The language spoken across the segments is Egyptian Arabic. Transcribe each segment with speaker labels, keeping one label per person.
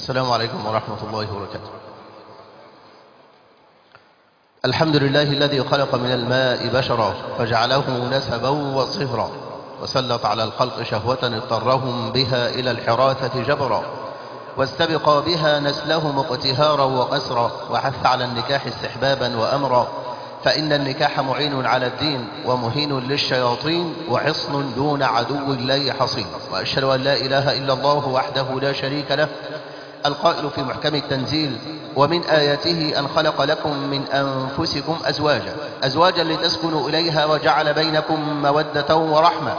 Speaker 1: السلام عليكم ورحمة الله وبركاته الحمد لله الذي خلق من الماء بشرا فجعله نسبا وصهرا وسلط على الخلق شهوة اضطرهم بها إلى الحراثة جبرا واستبقى بها نسلهم اقتهارا وقسرا وحث على النكاح استحبابا وأمرا فإن النكاح معين على الدين ومهين للشياطين وحصن دون عدو الله حصين وأشهد أن لا إله إلا الله وحده لا شريك له القائل في محكم التنزيل ومن آياته أن خلق لكم من أنفسكم أزواجا أزواجا لتسكنوا إليها وجعل بينكم مودة ورحمة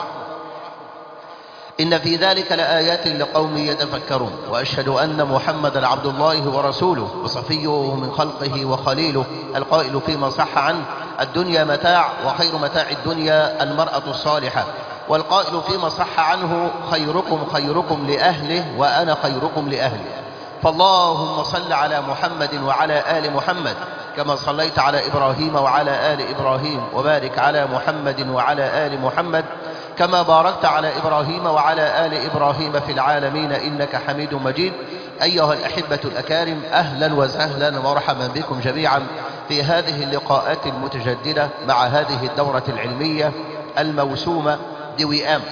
Speaker 1: إن في ذلك لآيات لقوم يتفكرون وأشهد أن محمدا عبد الله ورسوله وصفيه من خلقه وخليله القائل فيما صح عنه الدنيا متاع وخير متاع الدنيا المرأة الصالحة والقائل فيما صح عنه خيركم خيركم لأهله وأنا خيركم لأهلي فاللهم صل على محمد وعلى آل محمد كما صليت على إبراهيم وعلى آل إبراهيم وبارك على محمد وعلى آل محمد كما باركت على إبراهيم وعلى آل إبراهيم في العالمين إنك حميد مجيد أيها الأحبة الأكارم أهلا وسهلا ومرحبا بكم جميعا في هذه اللقاءات المتجددة مع هذه الدورة العلمية الموسومة دوئام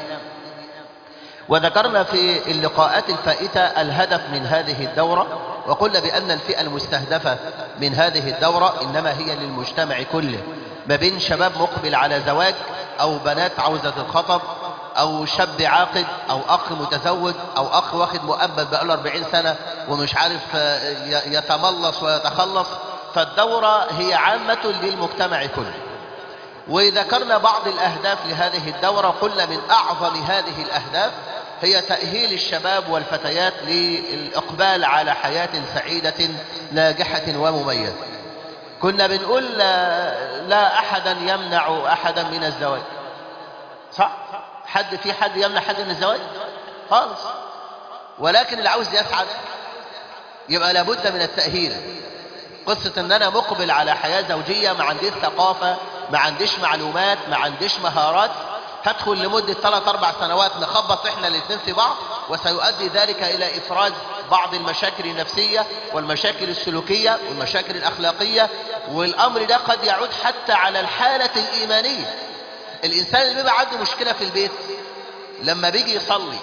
Speaker 1: وذكرنا في اللقاءات الفائتة الهدف من هذه الدورة وقلنا بأن الفئة المستهدفة من هذه الدورة إنما هي للمجتمع كله ما بين شباب مقبل على زواج أو بنات عاوزة الخطب أو شاب عاقد أو أخ متزوج أو أخ واخد مؤبد بقاله 40 سنة ومش عارف يتملص ويتخلص فالدورة هي عامة للمجتمع كله وذكرنا بعض الأهداف لهذه الدورة قلنا من أعظم هذه الأهداف هي تأهيل الشباب والفتيات للإقبال على حياة سعيدة ناجحة ومميزة كنا بنقول لا, لا أحدا يمنع أحدا من الزواج صح؟ حد في حد يمنع حد من الزواج؟ خالص ولكن اللي عاوز يسعد يبقى لابد من التأهيل قصة ان انا مقبل على حياة زوجية ما عنديش ثقافة ما عنديش معلومات ما عنديش مهارات هدخل لمدة 3 أربع سنوات نخبط احنا الاثنين في بعض وسيؤدي ذلك إلى إفراز بعض المشاكل النفسية والمشاكل السلوكية والمشاكل الأخلاقية والأمر ده قد يعود حتى على الحالة الإيمانية الإنسان اللي بيبقى عنده مشكلة في البيت لما بيجي يصلي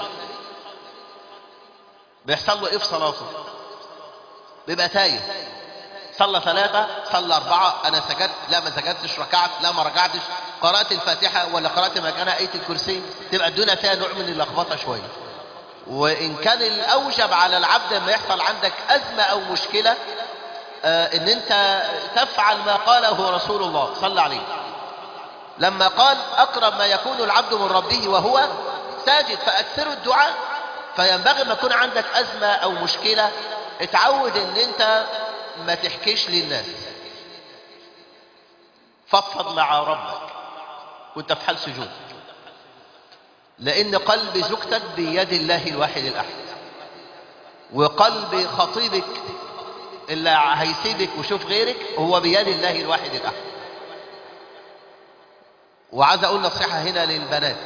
Speaker 1: بيحصل له إيه في صلاته بيبقى تايه صلى ثلاثة صلى أربعة أنا سجدت لا ما سجدتش ركعت لا ما ركعتش قرأت الفاتحة ولا قرأت مكانها آية الكرسي تبقى الدنيا فيها نوع من اللخبطة شوية وإن كان الأوجب على العبد لما يحصل عندك أزمة أو مشكلة آه إن أنت تفعل ما قاله رسول الله صلى عليه لما قال أقرب ما يكون العبد من ربه وهو ساجد فأكثروا الدعاء فينبغي ما يكون عندك أزمة أو مشكلة اتعود ان انت ما تحكيش للناس فضفض مع ربك وانت في حال سجود لان قلب زوجتك بيد الله الواحد الاحد وقلب خطيبك اللي هيسيبك وشوف غيرك هو بيد الله الواحد الاحد وعايز اقول نصيحة هنا للبنات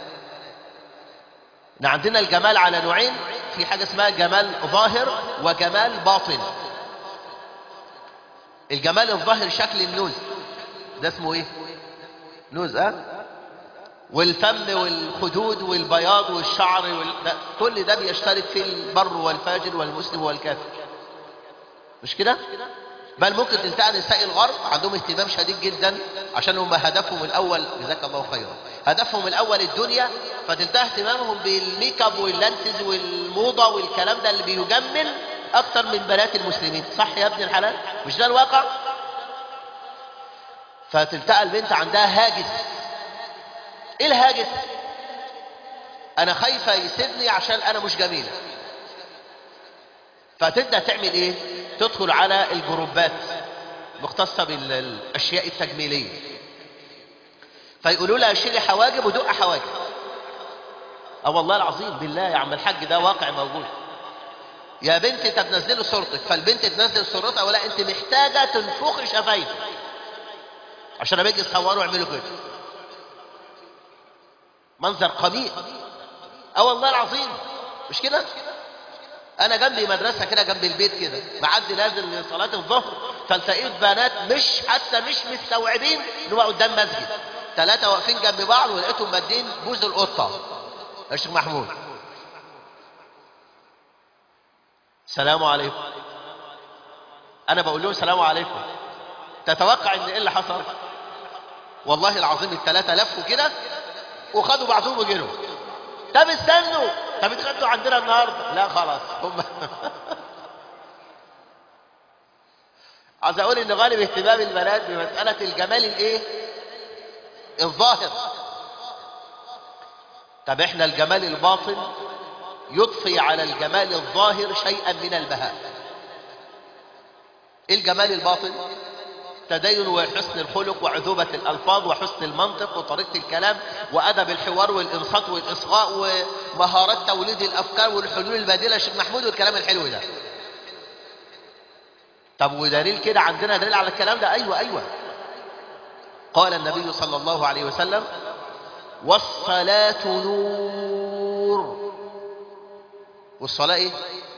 Speaker 1: ان عندنا الجمال على نوعين في حاجة اسمها جمال ظاهر وجمال باطن الجمال الظاهر شكل النوز ده اسمه ايه نوز اه والفم والخدود والبياض والشعر وال... ده كل ده بيشترك في البر والفاجر والمسلم والكافر مش كده بل ممكن تلتقى نساء الغرب عندهم اهتمام شديد جدا عشان هم هدفهم الاول جزاك الله خيرا هدفهم الاول الدنيا فتلتقى اهتمامهم بالميك اب واللانسز والموضه والكلام ده اللي بيجمل اكتر من بنات المسلمين صح يا ابن الحلال مش ده الواقع فتلتقى البنت عندها هاجس ايه الهاجس انا خايفه يسيبني عشان انا مش جميله فتبدا تعمل ايه تدخل على الجروبات مختصه بالاشياء التجميليه فيقولوا لها شيلي حواجب ودق حواجب اه والله العظيم بالله يا عم الحاج ده واقع موجود يا بنت انت تنزلي صورتك فالبنت تنزل صورتها ولا انت محتاجه تنفخي شفايفك عشان لما يجي يصوروا يعملوا كده منظر قبيح اه والله العظيم مش كده انا جنبي مدرسه كده جنب البيت كده معدي نازل لصلاه الظهر فلقيت بنات مش حتى مش مستوعبين ان هو قدام مسجد ثلاثه واقفين جنب بعض ولقيتهم مادين بوز القطه يا شيخ محمود السلام عليكم انا بقول لهم السلام عليكم تتوقع ان ايه اللي حصل والله العظيم الثلاثه لفوا كده وخدوا بعضهم وجروا طب استنوا طب اتغدوا عندنا النهارده لا خلاص هم عايز اقول ان غالب اهتمام البنات بمساله الجمال الايه الظاهر طب احنا الجمال الباطن يضفي على الجمال الظاهر شيئا من البهاء ايه الجمال الباطن تدين وحسن الخلق وعذوبة الألفاظ وحسن المنطق وطريقة الكلام وأدب الحوار والإنصات والإصغاء ومهارات توليد الأفكار والحلول البديلة شيخ محمود والكلام الحلو ده طب ودليل كده عندنا دليل على الكلام ده أيوة أيوة قال النبي صلى الله عليه وسلم والصلاة نور والصلاة ايه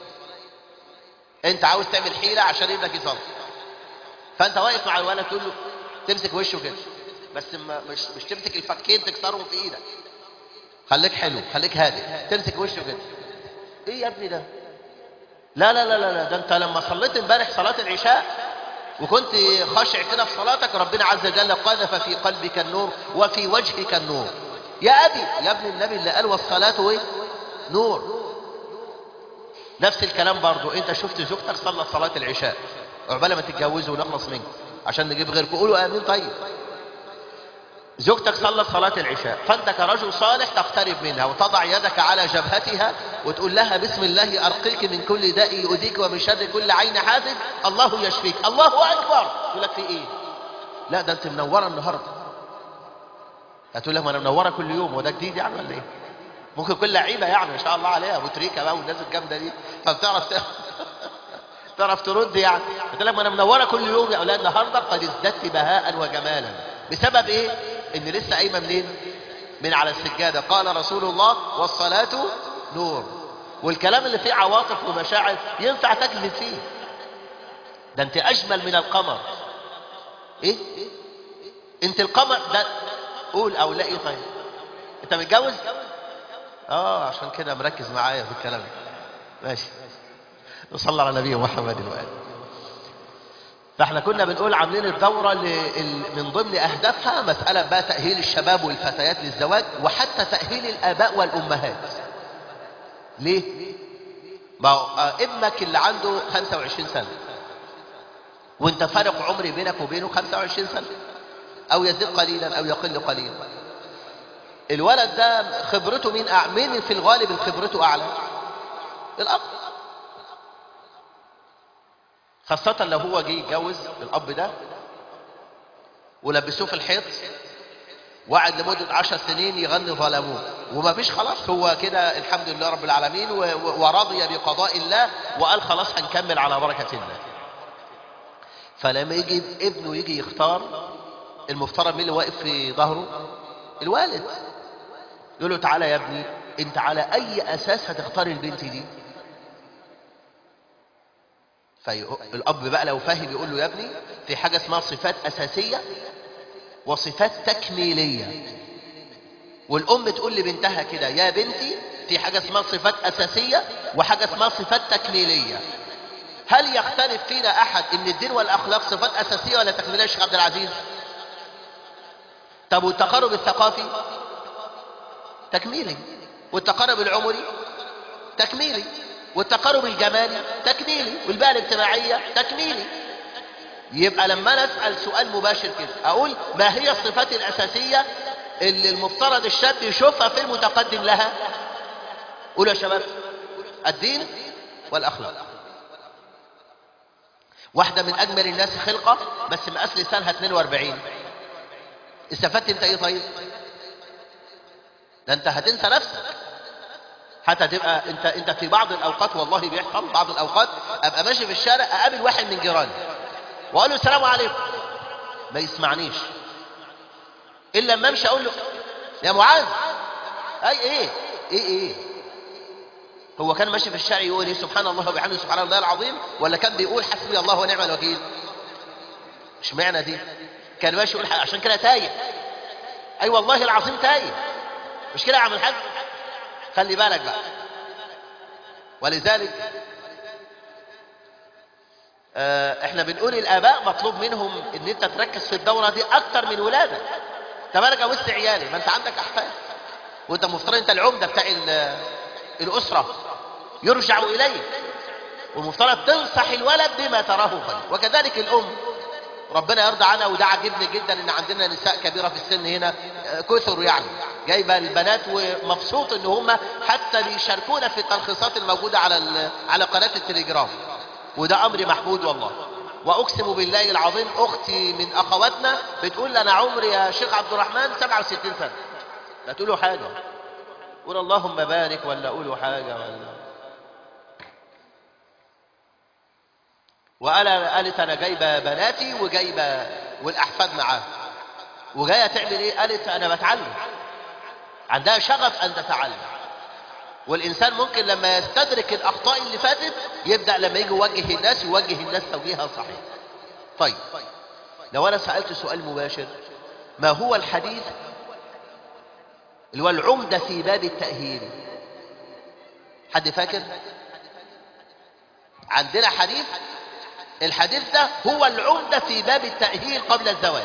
Speaker 1: انت عاوز تعمل حيلة عشان ابنك يصلي فانت واقف مع الولد تقول له تمسك وشه كده بس ما مش مش تمسك الفكين تكسرهم في ايدك خليك حلو خليك هادي تمسك وشه كده ايه يا ابني ده لا لا لا لا لا ده انت لما صليت امبارح صلاة العشاء وكنت خاشع كده في صلاتك ربنا عز وجل قذف في قلبك النور وفي وجهك النور يا ابي يا ابن النبي اللي قال والصلاة ايه نور نفس الكلام برضو انت شفت زوجتك صلت صلاة العشاء عقبال ما تتجوزوا ونخلص منك عشان نجيب غيركم قولوا امين طيب زوجتك صلت صلاة العشاء فانت كرجل صالح تقترب منها وتضع يدك على جبهتها وتقول لها بسم الله ارقيك من كل داء يؤذيك ومن شر كل عين حاسد الله يشفيك الله اكبر تقول لك في ايه لا ده انت منوره النهارده هتقول لها ما انا منوره كل يوم وده جديد يعني ولا ايه ممكن كل لعيبه يعني ما شاء الله عليها ابو تريكه بقى والناس الجامده دي فبتعرف ت... تعرف ترد يعني قلت لك ما انا منوره كل يوم يا اولاد النهارده قد ازددت بهاء وجمالا بسبب ايه ان لسه قايمه منين من على السجاده قال رسول الله والصلاه نور والكلام اللي فيه عواطف ومشاعر ينفع تكذب فيه ده انت اجمل من القمر ايه انت القمر ده قول او لا ايه طيب انت متجوز اه عشان كده مركز معايا في الكلام ماشي نصلي على نبي محمد وآله فاحنا كنا بنقول عاملين الدورة من ضمن أهدافها مسألة بقى تأهيل الشباب والفتيات للزواج وحتى تأهيل الآباء والأمهات ليه؟ ما هو ابنك اللي عنده 25 سنة وانت فارق عمري بينك وبينه 25 سنة أو يزيد قليلا أو يقل قليلا الولد ده خبرته مين أع... مين في الغالب خبرته أعلى الأب خاصة لو هو جه يتجوز الأب ده ولبسوه في الحيط وقعد لمدة عشر سنين يغني ظلموه وما فيش خلاص هو كده الحمد لله رب العالمين و... ورضي بقضاء الله وقال خلاص هنكمل على بركة الله فلما يجي ابنه يجي يختار المفترض مين اللي واقف في ظهره الوالد يقول له تعالى يا ابني انت على اي اساس هتختار البنت دي فالاب بقى لو فاهم يقول له يا ابني في حاجه اسمها صفات اساسيه وصفات تكميليه والام تقول لبنتها كده يا بنتي في حاجه اسمها صفات اساسيه وحاجه اسمها صفات تكميليه هل يختلف فينا احد ان الدين والاخلاق صفات اساسيه ولا تكميليه يا شيخ عبد العزيز طب والتقارب الثقافي تكميلي والتقارب العمري تكميلي والتقارب الجمالي تكميلي والبيئة الاجتماعية تكميلي يبقى لما نسأل سؤال مباشر كده أقول ما هي الصفات الأساسية اللي المفترض الشاب يشوفها في المتقدم لها قولوا يا شباب الدين والأخلاق واحدة من أجمل الناس خلقة بس مقاس لسانها 42 استفدت انت ايه طيب ده انت هتنسى نفسك حتى تبقى انت انت في بعض الاوقات والله بيحصل بعض الاوقات ابقى ماشي في الشارع اقابل واحد من جيراني واقول له السلام عليكم ما يسمعنيش الا لما امشي اقول له يا معاذ اي ايه ايه ايه هو كان ماشي في الشارع يقول ايه سبحان الله وبحمده سبحان الله العظيم ولا كان بيقول حسبي الله ونعم الوكيل مش معنى دي كان ماشي يقول ح- عشان كده تايه اي أيوة والله العظيم تايه مش كده يا عم الحاج خلي بالك بقى ولذلك آه، احنا بنقول الاباء مطلوب منهم ان انت تركز في الدوره دي اكتر من ولادك طب انا جوزت عيالي ما انت عندك احفاد وانت مفترض انت العمده بتاع ال- الاسره يرجع اليك والمفترض تنصح الولد بما تراه خير وكذلك الام ربنا يرضى عنها وده عاجبني جدا ان عندنا نساء كبيره في السن هنا آه، كثر يعني جايبه البنات ومبسوط ان هم حتى بيشاركونا في التلخيصات الموجوده على ال- على قناه التليجرام وده امر محمود والله واقسم بالله العظيم اختي من اخواتنا بتقول لي انا عمري يا شيخ عبد الرحمن 67 سنه لا تقولوا حاجه قول اللهم بارك ولا قولوا حاجه ولا وقال قالت انا جايبه بناتي وجايبه والاحفاد معاها وجايه تعمل ايه قالت انا بتعلم عندها شغف ان تتعلم والانسان ممكن لما يستدرك الاخطاء اللي فاتت يبدا لما يجي يوجه الناس يوجه الناس توجيهها صحيح طيب لو انا سالت سؤال مباشر ما هو الحديث اللي هو العمده في باب التاهيل حد فاكر عندنا حديث الحديث ده هو العمدة في باب التأهيل قبل الزواج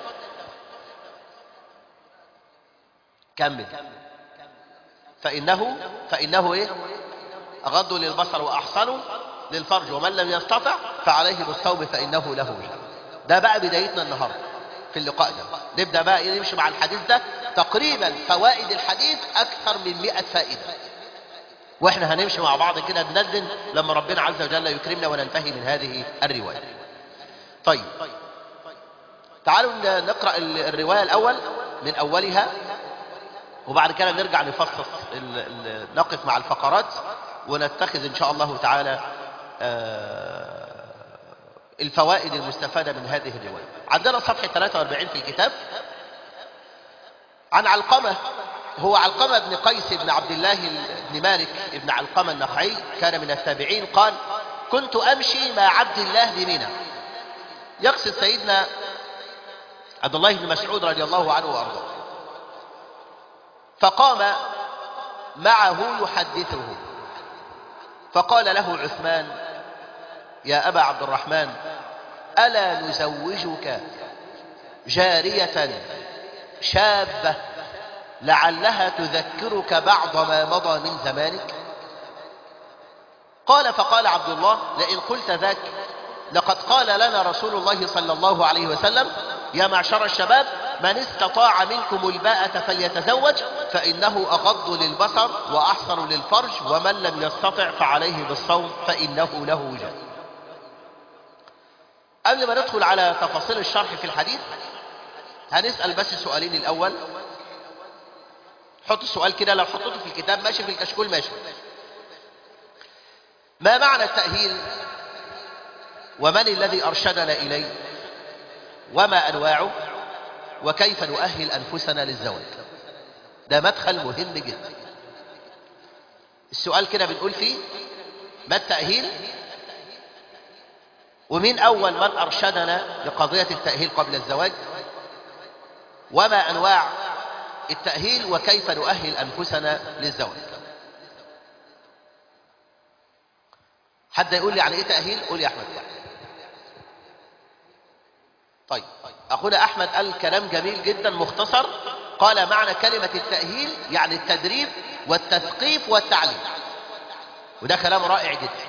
Speaker 1: كمل فإنه فإنه إيه أغض للبصر وأحصن للفرج ومن لم يستطع فعليه بالصوم فإنه له وجه ده بقى بدايتنا النهاردة في اللقاء ده نبدأ بقى إيه نمشي مع الحديث ده تقريبا فوائد الحديث أكثر من 100 فائدة واحنا هنمشي مع بعض كده ننزل لما ربنا عز وجل يكرمنا وننتهي من هذه الرواية طيب تعالوا ن- نقرأ ال- الرواية الأول من أولها وبعد كده نرجع نفصص ال- ال- نقف مع الفقرات ونتخذ إن شاء الله تعالى آه، الفوائد المستفادة من هذه الرواية عندنا صفحة 43 في الكتاب عن علقمة هو علقمة بن قيس بن عبد الله بن مالك بن علقمة النخعي كان من التابعين قال كنت أمشي مع عبد الله بمنى يقصد سيدنا عبد الله بن مسعود رضي الله عنه وأرضاه فقام معه يحدثه فقال له عثمان يا أبا عبد الرحمن ألا نزوجك جارية شابة لعلها تذكرك بعض ما مضى من زمانك قال فقال عبد الله لئن قلت ذاك لقد قال لنا رسول الله صلى الله عليه وسلم يا معشر الشباب من استطاع منكم الباءة فليتزوج فإنه أغض للبصر وأحصن للفرج ومن لم يستطع فعليه بالصوم فإنه له وجه قبل ما ندخل على تفاصيل الشرح في الحديث هنسأل بس سؤالين الأول حط السؤال كده لو حطيته في الكتاب ماشي في الكشكول ماشي ما معنى التأهيل ومن الذي أرشدنا إليه وما أنواعه وكيف نؤهل أنفسنا للزواج ده مدخل مهم جدا السؤال كده بنقول فيه ما التأهيل ومين أول من أرشدنا لقضية التأهيل قبل الزواج وما أنواع التأهيل وكيف نؤهل أنفسنا للزواج حد يقول لي يعني إيه تأهيل قول يا أحمد طيب أخونا أحمد قال كلام جميل جدا مختصر قال معنى كلمة التأهيل يعني التدريب والتثقيف والتعليم وده كلام رائع جدا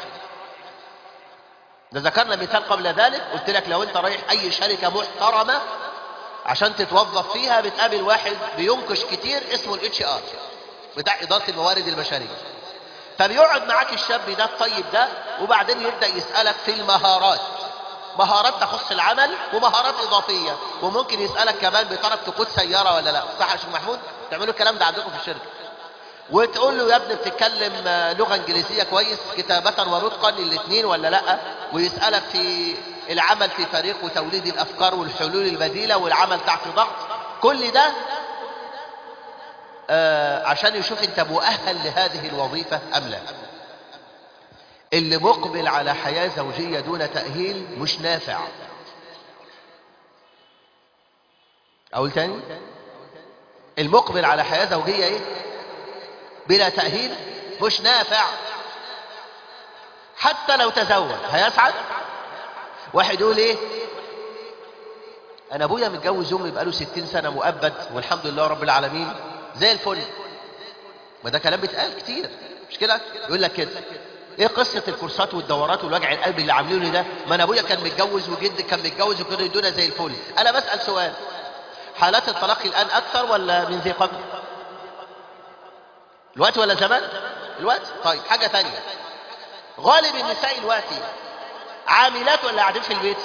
Speaker 1: ده ذكرنا مثال قبل ذلك قلت لك لو انت رايح اي شركة محترمة عشان تتوظف فيها بتقابل واحد بينكش كتير اسمه الاتش ار بتاع اداره الموارد البشريه فبيقعد معاك الشاب ده الطيب ده وبعدين يبدا يسالك في المهارات مهارات تخص العمل ومهارات اضافيه وممكن يسالك كمان بتعرف تقود سياره ولا لا صح يا شيخ محمود تعملوا الكلام ده عندكم في الشركه وتقول له يا ابني بتتكلم لغه انجليزيه كويس كتابه ونطقا الاثنين ولا لا ويسالك في العمل في فريق وتوليد الافكار والحلول البديله والعمل تحت ضغط كل ده آه عشان يشوف انت مؤهل لهذه الوظيفه ام لا اللي مقبل على حياة زوجية دون تأهيل مش نافع أقول تاني المقبل على حياة زوجية ايه بلا تأهيل مش نافع حتى لو تزوج هيسعد واحد يقول ايه انا ابويا متجوز امي بقاله ستين سنة مؤبد والحمد لله رب العالمين زي الفل ما ده كلام بيتقال كتير مش كده يقول لك كده ايه قصة الكورسات والدورات والوجع القلب اللي عاملينه ده ما انا ابويا كان متجوز وجدي كان متجوز وكانوا يدونا زي الفل انا بسأل سؤال حالات الطلاق الان اكثر ولا من ذي قبل الوقت ولا زمان الوقت طيب حاجة تانية غالب النساء الوقت عاملات ولا قاعدين في البيت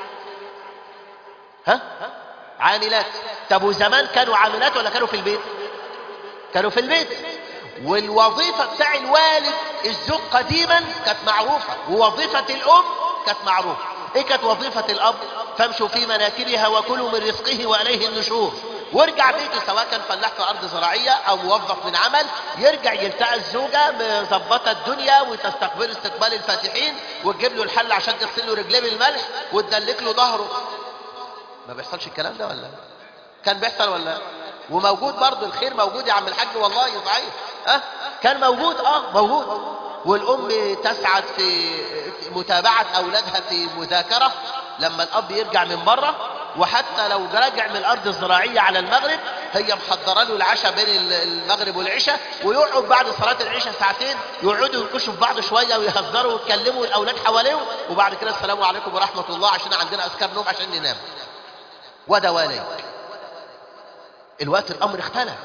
Speaker 1: ها عاملات طب وزمان كانوا عاملات ولا كانوا في البيت كانوا في البيت والوظيفة بتاع الوالد الزوج قديما كانت معروفة ووظيفة الأم كانت معروفة ايه كانت وظيفة الأب فامشوا في مناكبها وكلوا من رزقه وإليه النشور وارجع بيته سواء كان فلاح في أرض زراعية أو موظف من عمل يرجع يلتقى الزوجة مظبطة الدنيا وتستقبل استقبال الفاتحين وتجيب له الحل عشان تغسل له رجليه بالملح وتدلك له ظهره ما بيحصلش الكلام ده ولا كان بيحصل ولا وموجود برضه الخير موجود يا عم الحاج والله صحيح ها أه؟ كان موجود اه موجود والام تسعد في متابعه اولادها في مذاكره لما الاب يرجع من بره وحتى لو راجع من الارض الزراعيه على المغرب هي محضره له العشاء بين المغرب والعشاء ويقعد بعد صلاه العشاء ساعتين يقعدوا ينكشوا في بعض شويه ويهزروا ويتكلموا الاولاد حواليهم وبعد كده السلام عليكم ورحمه الله عشان عندنا اذكار نوم عشان ننام ودواليك الوقت الامر اختلف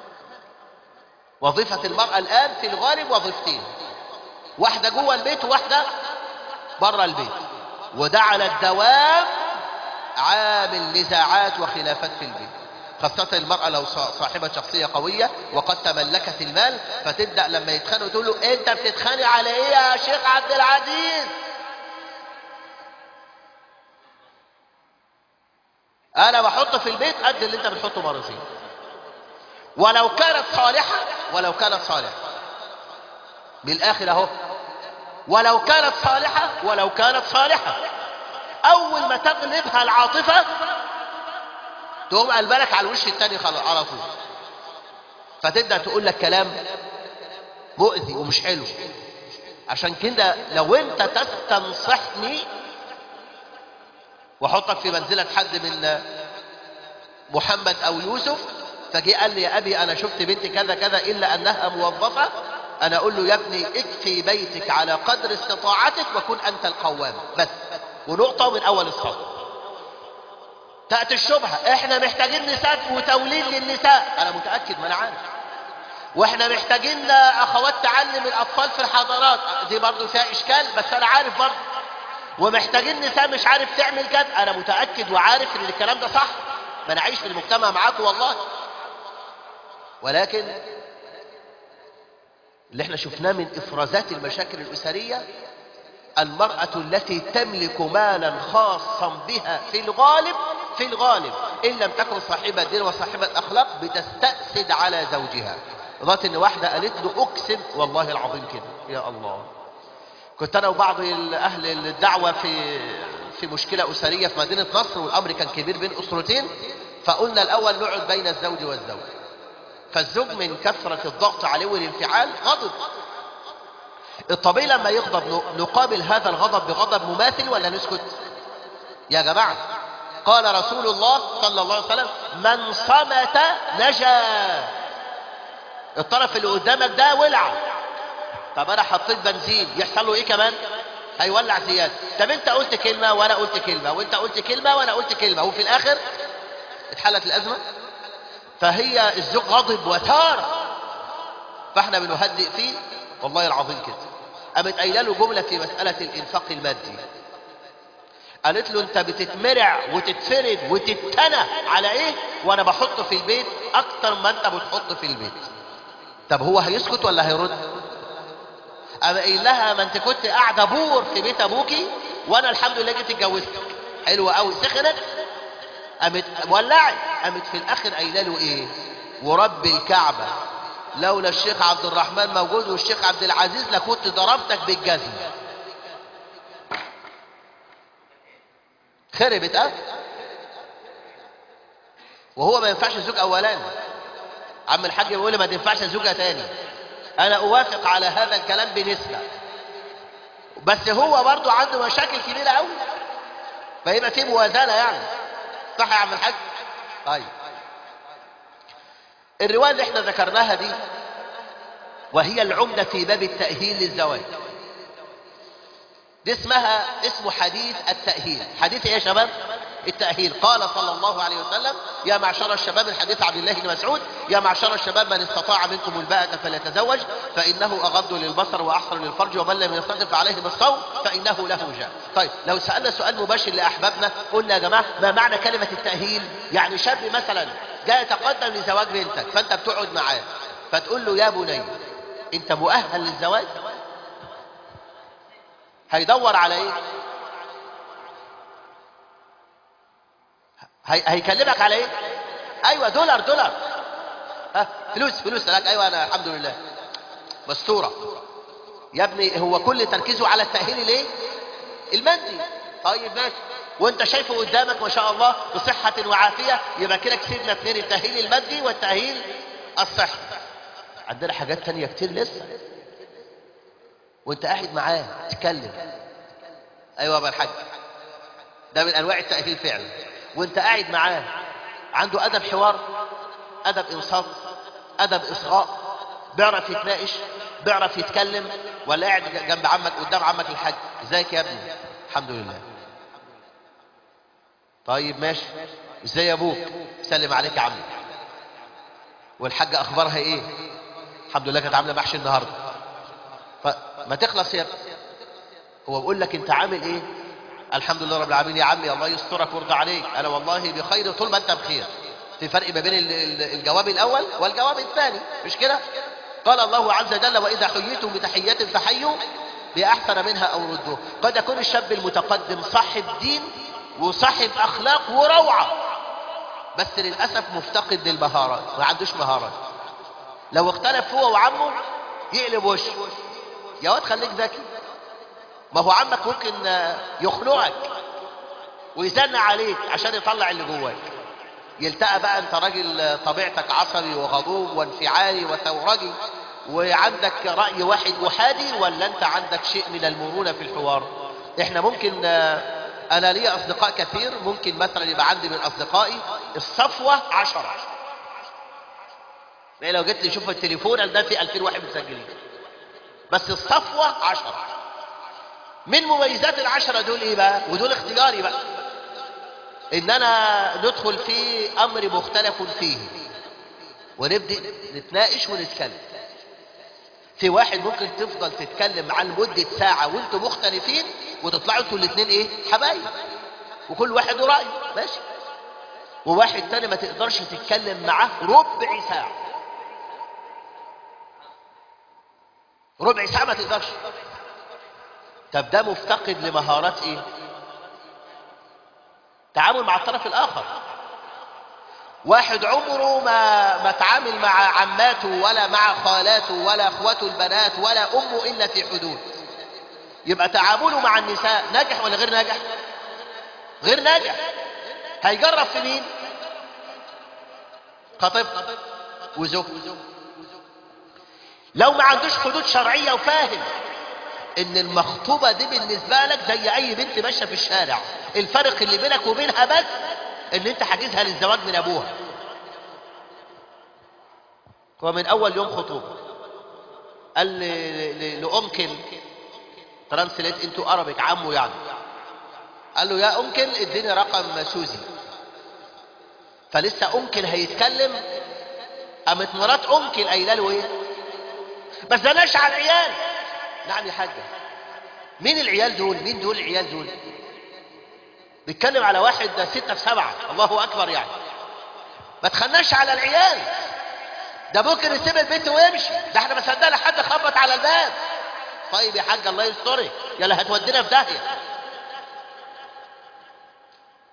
Speaker 1: وظيفة المرأة الآن في الغالب وظيفتين واحدة جوه البيت وواحدة بره البيت وده على الدوام عامل نزاعات وخلافات في البيت خاصة المرأة لو صاحبة شخصية قوية وقد تملكت المال فتبدأ لما يتخانقوا تقول له انت بتتخانق على ايه يا شيخ عبد العزيز انا بحط في البيت قد اللي انت بتحطه مرتين ولو كانت صالحة ولو كانت صالحة بالاخر اهو ولو كانت صالحة ولو كانت صالحة اول ما تغلبها العاطفة تقوم قلبك على الوش التاني خلاص على طول فتبدأ تقول لك كلام مؤذي ومش حلو عشان كده لو انت تستنصحني واحطك في منزلة حد من محمد او يوسف فجي قال لي يا ابي انا شفت بنتي كذا كذا الا انها موظفة انا اقول له يا ابني اكفي بيتك على قدر استطاعتك وكن انت القوام بس ونقطة من اول الصف تأتي الشبهة احنا محتاجين نساء وتوليد للنساء انا متأكد ما انا عارف واحنا محتاجين اخوات تعلم الاطفال في الحضارات دي برضو فيها اشكال بس انا عارف برضو ومحتاجين نساء مش عارف تعمل كده انا متأكد وعارف ان الكلام ده صح ما انا عايش في المجتمع معاكم والله ولكن اللي احنا شفناه من افرازات المشاكل الاسرية المرأة التي تملك مالا خاصا بها في الغالب في الغالب ان لم تكن صاحبة دين وصاحبة اخلاق بتستأسد على زوجها ذات ان واحدة قالت له اقسم والله العظيم كده يا الله كنت انا وبعض اهل الدعوة في في مشكلة اسرية في مدينة نصر والامر كان كبير بين اسرتين فقلنا الاول نقعد بين الزوج والزوج فالزوج من كثرة الضغط عليه والانفعال غضب الطبيعي لما يغضب نقابل هذا الغضب بغضب مماثل ولا نسكت يا جماعة قال رسول الله صلى الله عليه وسلم من صمت نجا الطرف اللي قدامك ده ولع طب انا حطيت بنزين يحصل له ايه كمان هيولع زيادة طب انت قلت كلمة وانا قلت كلمة وانت قلت كلمة وانا قلت كلمة وفي الاخر اتحلت الازمة فهي الزوج غضب وثار فاحنا بنهدئ فيه والله العظيم كده قامت قايله له جمله في مساله الانفاق المادي قالت له انت بتتمرع وتتفرد وتتنى على ايه وانا بحط في البيت اكتر ما انت بتحط في البيت طب هو هيسكت ولا هيرد قام قايل لها ما انت كنت قاعده بور في بيت ابوكي وانا الحمد لله جيت اتجوزتك حلوه قوي سخنت قامت ولعت قامت في الاخر قايله له ايه ورب الكعبه لولا الشيخ عبد الرحمن موجود والشيخ عبد العزيز لكنت ضربتك بالجزم خربت اه وهو ما ينفعش الزوج اولاني عم الحاج بيقول لي ما تنفعش زوجة تاني انا اوافق على هذا الكلام بنسبة بس هو برضو عنده مشاكل كبيرة قوي فيبقى في موازنة يعني صح يا عم الحاج طيب الرواية اللي احنا ذكرناها دي وهي العمدة في باب التأهيل للزواج دي اسمها اسمه حديث التأهيل حديث ايه يا شباب التأهيل قال صلى الله عليه وسلم يا معشر الشباب الحديث عبد الله بن مسعود يا معشر الشباب من استطاع منكم الباءة فليتزوج فإنه أغض للبصر وأحسن للفرج ومن لم يستطع فعليه بالصوم فإنه له جاء طيب لو سألنا سؤال مباشر لأحبابنا قلنا يا جماعة ما معنى كلمة التأهيل يعني شاب مثلا جاء يتقدم لزواج بنتك فأنت بتقعد معاه فتقول له يا بني أنت مؤهل للزواج هيدور على ايه هي... هيكلمك على ايه ايوه دولار دولار ها فلوس فلوس لك ايوه انا الحمد لله مستوره يا ابني هو كل تركيزه على التاهيل الايه المادي طيب ماشي وانت شايفه قدامك ما شاء الله بصحة وعافية يبقى كده كسبنا اثنين التأهيل المادي والتأهيل الصحي عندنا حاجات تانية كتير لسه وانت قاعد معاه تتكلم ايوه يا ابو الحاج ده من انواع التاهيل فعلا وانت قاعد معاه عنده ادب حوار ادب انصاف ادب اصغاء بيعرف يتناقش بيعرف يتكلم ولا قاعد جنب عمك قدام عمك الحاج ازيك يا ابني الحمد لله طيب ماشي ازاي يا ابوك سلم عليك يا عمي والحاجه اخبارها ايه الحمد لله كانت عامله محشي النهارده فما تخلص يا ابني هو بيقول لك انت عامل ايه الحمد لله رب العالمين يا عمي الله يسترك ويرضى عليك انا والله بخير طول ما انت بخير في فرق ما بين الجواب الاول والجواب الثاني مش كده قال الله عز وجل واذا حييتم بتحيه فحيوا باحسن منها او ردوه قد يكون الشاب المتقدم صاحب دين وصاحب اخلاق وروعه بس للاسف مفتقد للمهارات ما عندوش مهارات لو اختلف هو وعمه يقلب وشه يا واد خليك ذكي ما هو عمك ممكن يخنقك ويزن عليك عشان يطلع اللي جواك يلتقى بقى انت راجل طبيعتك عصبي وغضوب وانفعالي وثورجي وعندك رأي واحد أحادي ولا انت عندك شيء من المرونة في الحوار احنا ممكن انا لي اصدقاء كثير ممكن مثلا يبقى عندي من اصدقائي الصفوة عشرة لو جيت لي شوف التليفون ده في 2000 واحد مسجلين بس الصفوة عشرة من مميزات العشرة دول ايه بقى ودول اختياري بقى ان انا ندخل في امر مختلف فيه ونبدأ نتناقش ونتكلم في واحد ممكن تفضل تتكلم معاه لمدة ساعة وانتوا مختلفين وتطلعوا انتوا الاثنين ايه حبايب وكل واحد له رأيه ماشي وواحد تاني ما تقدرش تتكلم معاه ربع ساعة ربع ساعة ما تقدرش طب ده مفتقد لمهارات ايه تعامل مع الطرف الاخر واحد عمره ما ما تعامل مع عماته ولا مع خالاته ولا اخواته البنات ولا امه الا في حدود يبقى تعامله مع النساء ناجح ولا غير ناجح غير ناجح هيجرب في مين خطيبته وزوجته لو ما عندوش حدود شرعية وفاهم ان المخطوبة دي بالنسبة لك زي اي بنت ماشية في الشارع الفرق اللي بينك وبينها بس ان انت حاجزها للزواج من ابوها هو من اول يوم خطوبة قال لأمكن ترانسليت انتو ارابيك عمه يعني قال له يا أمكن اديني رقم سوزي فلسه أمكن هيتكلم قامت مرات أمكن قايله له ايه بس ده ناش على العيال نعم يا حاجة مين العيال دول مين دول العيال دول بيتكلم على واحد ده ستة في سبعة الله أكبر يعني ما تخناش على العيال ده ممكن يسيب البيت ويمشي ده احنا ما صدقنا حد خبط على الباب طيب يا حاج الله يسترك يلا هتودينا في داهية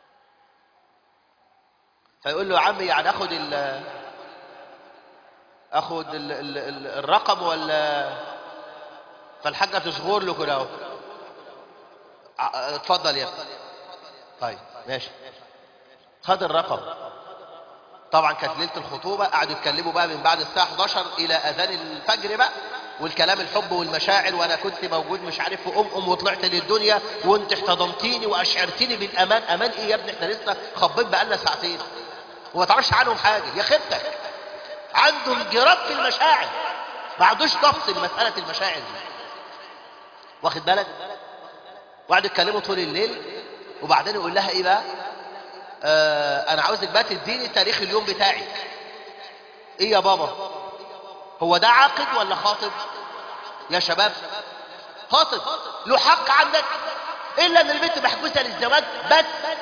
Speaker 1: فيقول له يا عمي يعني اخد ال اخد ال ال ال الرقم ولا فالحاجة تصغر له كده اهو ع- اتفضل يا ابني طيب ماشي خد الرقم طبعا كانت ليله الخطوبه قعدوا يتكلموا بقى من بعد الساعه 11 الى اذان الفجر بقى والكلام الحب والمشاعر وانا كنت موجود مش عارف في ام ام وطلعت للدنيا وانت احتضنتيني واشعرتني بالامان امان ايه يا ابني احنا لسه خبين بقالنا ساعتين وما تعرفش عنهم حاجه يا خيبتك عنده انجراب في المشاعر ما عندوش ضبط لمساله المشاعر دي واخد بالك وقعدوا يتكلموا طول الليل وبعدين يقول لها ايه بقى آه انا عاوزك بقى تديني تاريخ اليوم بتاعي ايه يا بابا هو ده عاقد ولا خاطب يا شباب خاطب له حق عندك الا ان البنت محبوسه للزواج بس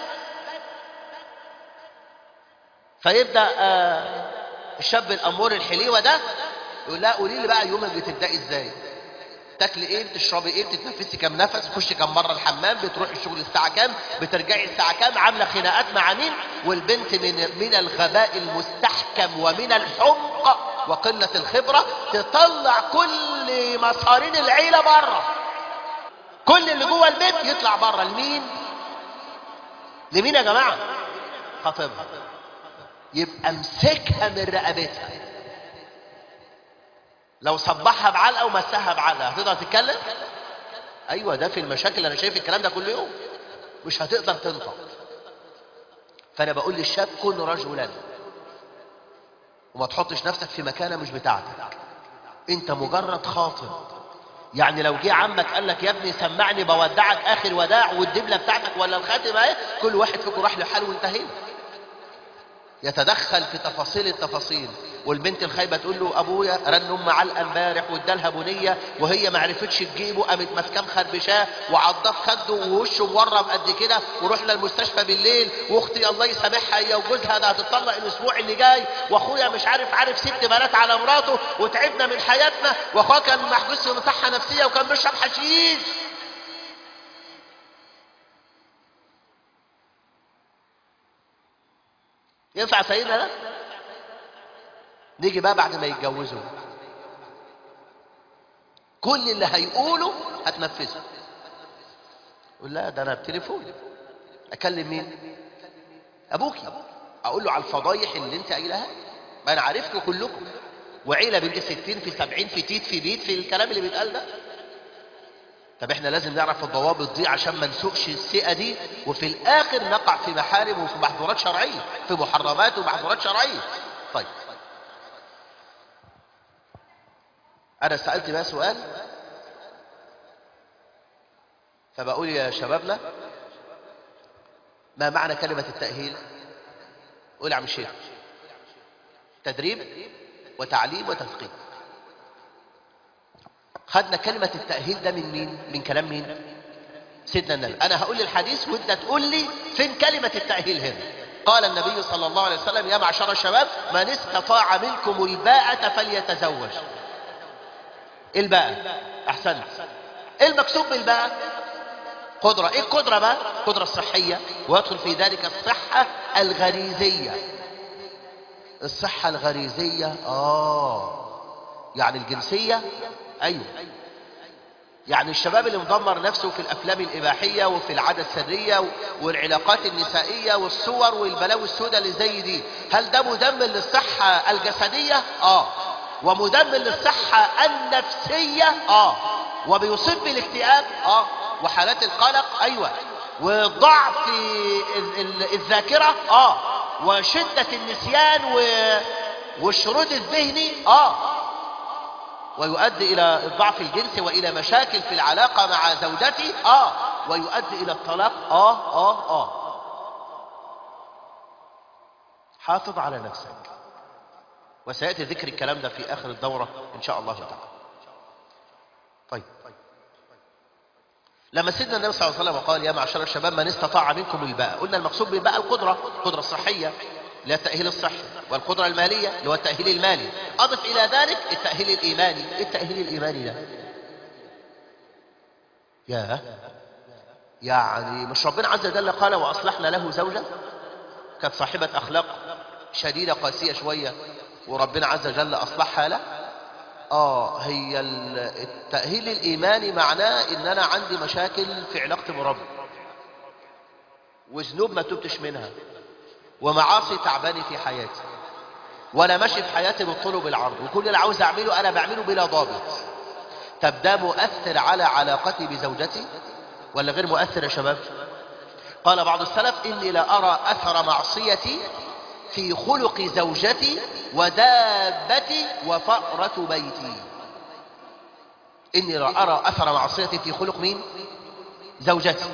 Speaker 1: فيبدا آه الشاب الامور الحليوه ده يقول لها قولي لي بقى يومك بتبداي ازاي تاكلي ايه بتشربي ايه بتتنفسي كام نفس تخشي كام مره الحمام بتروحي الشغل الساعه كام بترجعي الساعه كام عامله خناقات مع مين والبنت من من الغباء المستحكم ومن الحمق وقله الخبره تطلع كل مصارين العيله بره كل اللي جوه البيت يطلع بره لمين لمين يا جماعه خطيبها يبقى امسكها من رقبتها لو صبحها بعلقه ومسها بعلقه هتقدر تتكلم ايوه ده في المشاكل انا شايف الكلام ده كل يوم مش هتقدر تنطق فانا بقول للشاب كن رجلا وما تحطش نفسك في مكانه مش بتاعتك انت مجرد خاطب يعني لو جه عمك قال لك يا ابني سمعني بودعك اخر وداع والدبله بتاعتك ولا الخاتم اهي كل واحد فيكم راح لحاله وانتهينا يتدخل في تفاصيل التفاصيل والبنت الخايبه تقول له ابويا رن ام علقه امبارح وادالها بنيه وهي ما عرفتش تجيبه قامت ماسكاه مخربشاه وعضاه في خده ووشه مورم قد كده ورحنا المستشفى بالليل واختي الله يسامحها هي وجوزها ده هتطلق الاسبوع اللي جاي واخويا مش عارف عارف ست بنات على مراته وتعبنا من حياتنا واخويا كان محجوز في مصحه نفسيه وكان بيشرب حشيش ينفع سيدنا ده نيجي بقى بعد ما يتجوزوا كل اللي هيقوله هتنفذه يقول لا ده انا بتليفون اكلم مين ابوكي اقول له على الفضايح اللي انت قايلها ما انا عارفكم كلكم وعيله بنت ستين في سبعين في تيت في بيت في الكلام اللي بيتقال ده طب احنا لازم نعرف الضوابط دي عشان ما نسوقش السئه دي وفي الاخر نقع في محارم وفي محظورات شرعيه في محرمات ومحظورات شرعيه طيب انا سالت بقى سؤال فبقول يا شبابنا ما معنى كلمه التاهيل قول يا عم الشيخ تدريب وتعليم وتثقيف خدنا كلمة التأهيل ده من مين؟ من كلام مين؟ سيدنا النبي أنا هقول الحديث وأنت تقول لي فين كلمة التأهيل هنا قال النبي صلى الله عليه وسلم يا معشر الشباب من استطاع منكم الباءة فليتزوج الباءة أحسنت إيه المقصود بالباءة؟ قدرة إيه القدرة بقى؟ القدرة الصحية ويدخل في ذلك الصحة الغريزية الصحة الغريزية آه يعني الجنسية أيوه يعني الشباب اللي مدمر نفسه في الأفلام الإباحية وفي العادة السرية والعلاقات النسائية والصور والبلاوي السوداء اللي زي دي هل ده مدمر للصحة الجسدية؟ آه ومدمر للصحة النفسية؟ آه وبيصيب بالاكتئاب؟ آه وحالات القلق؟ أيوه وضعف الذاكرة؟ آه وشدة النسيان و... والشرود الذهني؟ آه ويؤدي إلى الضعف الجنسي وإلى مشاكل في العلاقة مع زوجتي آه ويؤدي إلى الطلاق آه آه آه حافظ على نفسك وسيأتي ذكر الكلام ده في آخر الدورة إن شاء الله تعالى طيب لما سيدنا النبي صلى الله عليه وسلم قال يا معشر الشباب من استطاع منكم الباء قلنا المقصود بالباء القدرة القدرة الصحية اللي هي التأهيل الصحي والقدرة المالية اللي هو التأهيل المالي أضف إلى ذلك التأهيل الإيماني إيه التأهيل الإيماني ده يا يعني مش ربنا عز وجل قال وأصلحنا له زوجة كانت صاحبة أخلاق شديدة قاسية شوية وربنا عز وجل أصلحها له آه هي ال- التأهيل الإيماني معناه إن أنا عندي مشاكل في علاقتي بربي وذنوب ما تبتش منها ومعاصي تعباني في حياتي وانا ماشي في حياتي بالطول وبالعرض وكل اللي عاوز اعمله انا بعمله بلا ضابط طب ده مؤثر على علاقتي بزوجتي ولا غير مؤثر يا شباب قال بعض السلف اني لا ارى اثر معصيتي في خلق زوجتي ودابتي وفأرة بيتي اني لا ارى اثر معصيتي في خلق مين زوجتي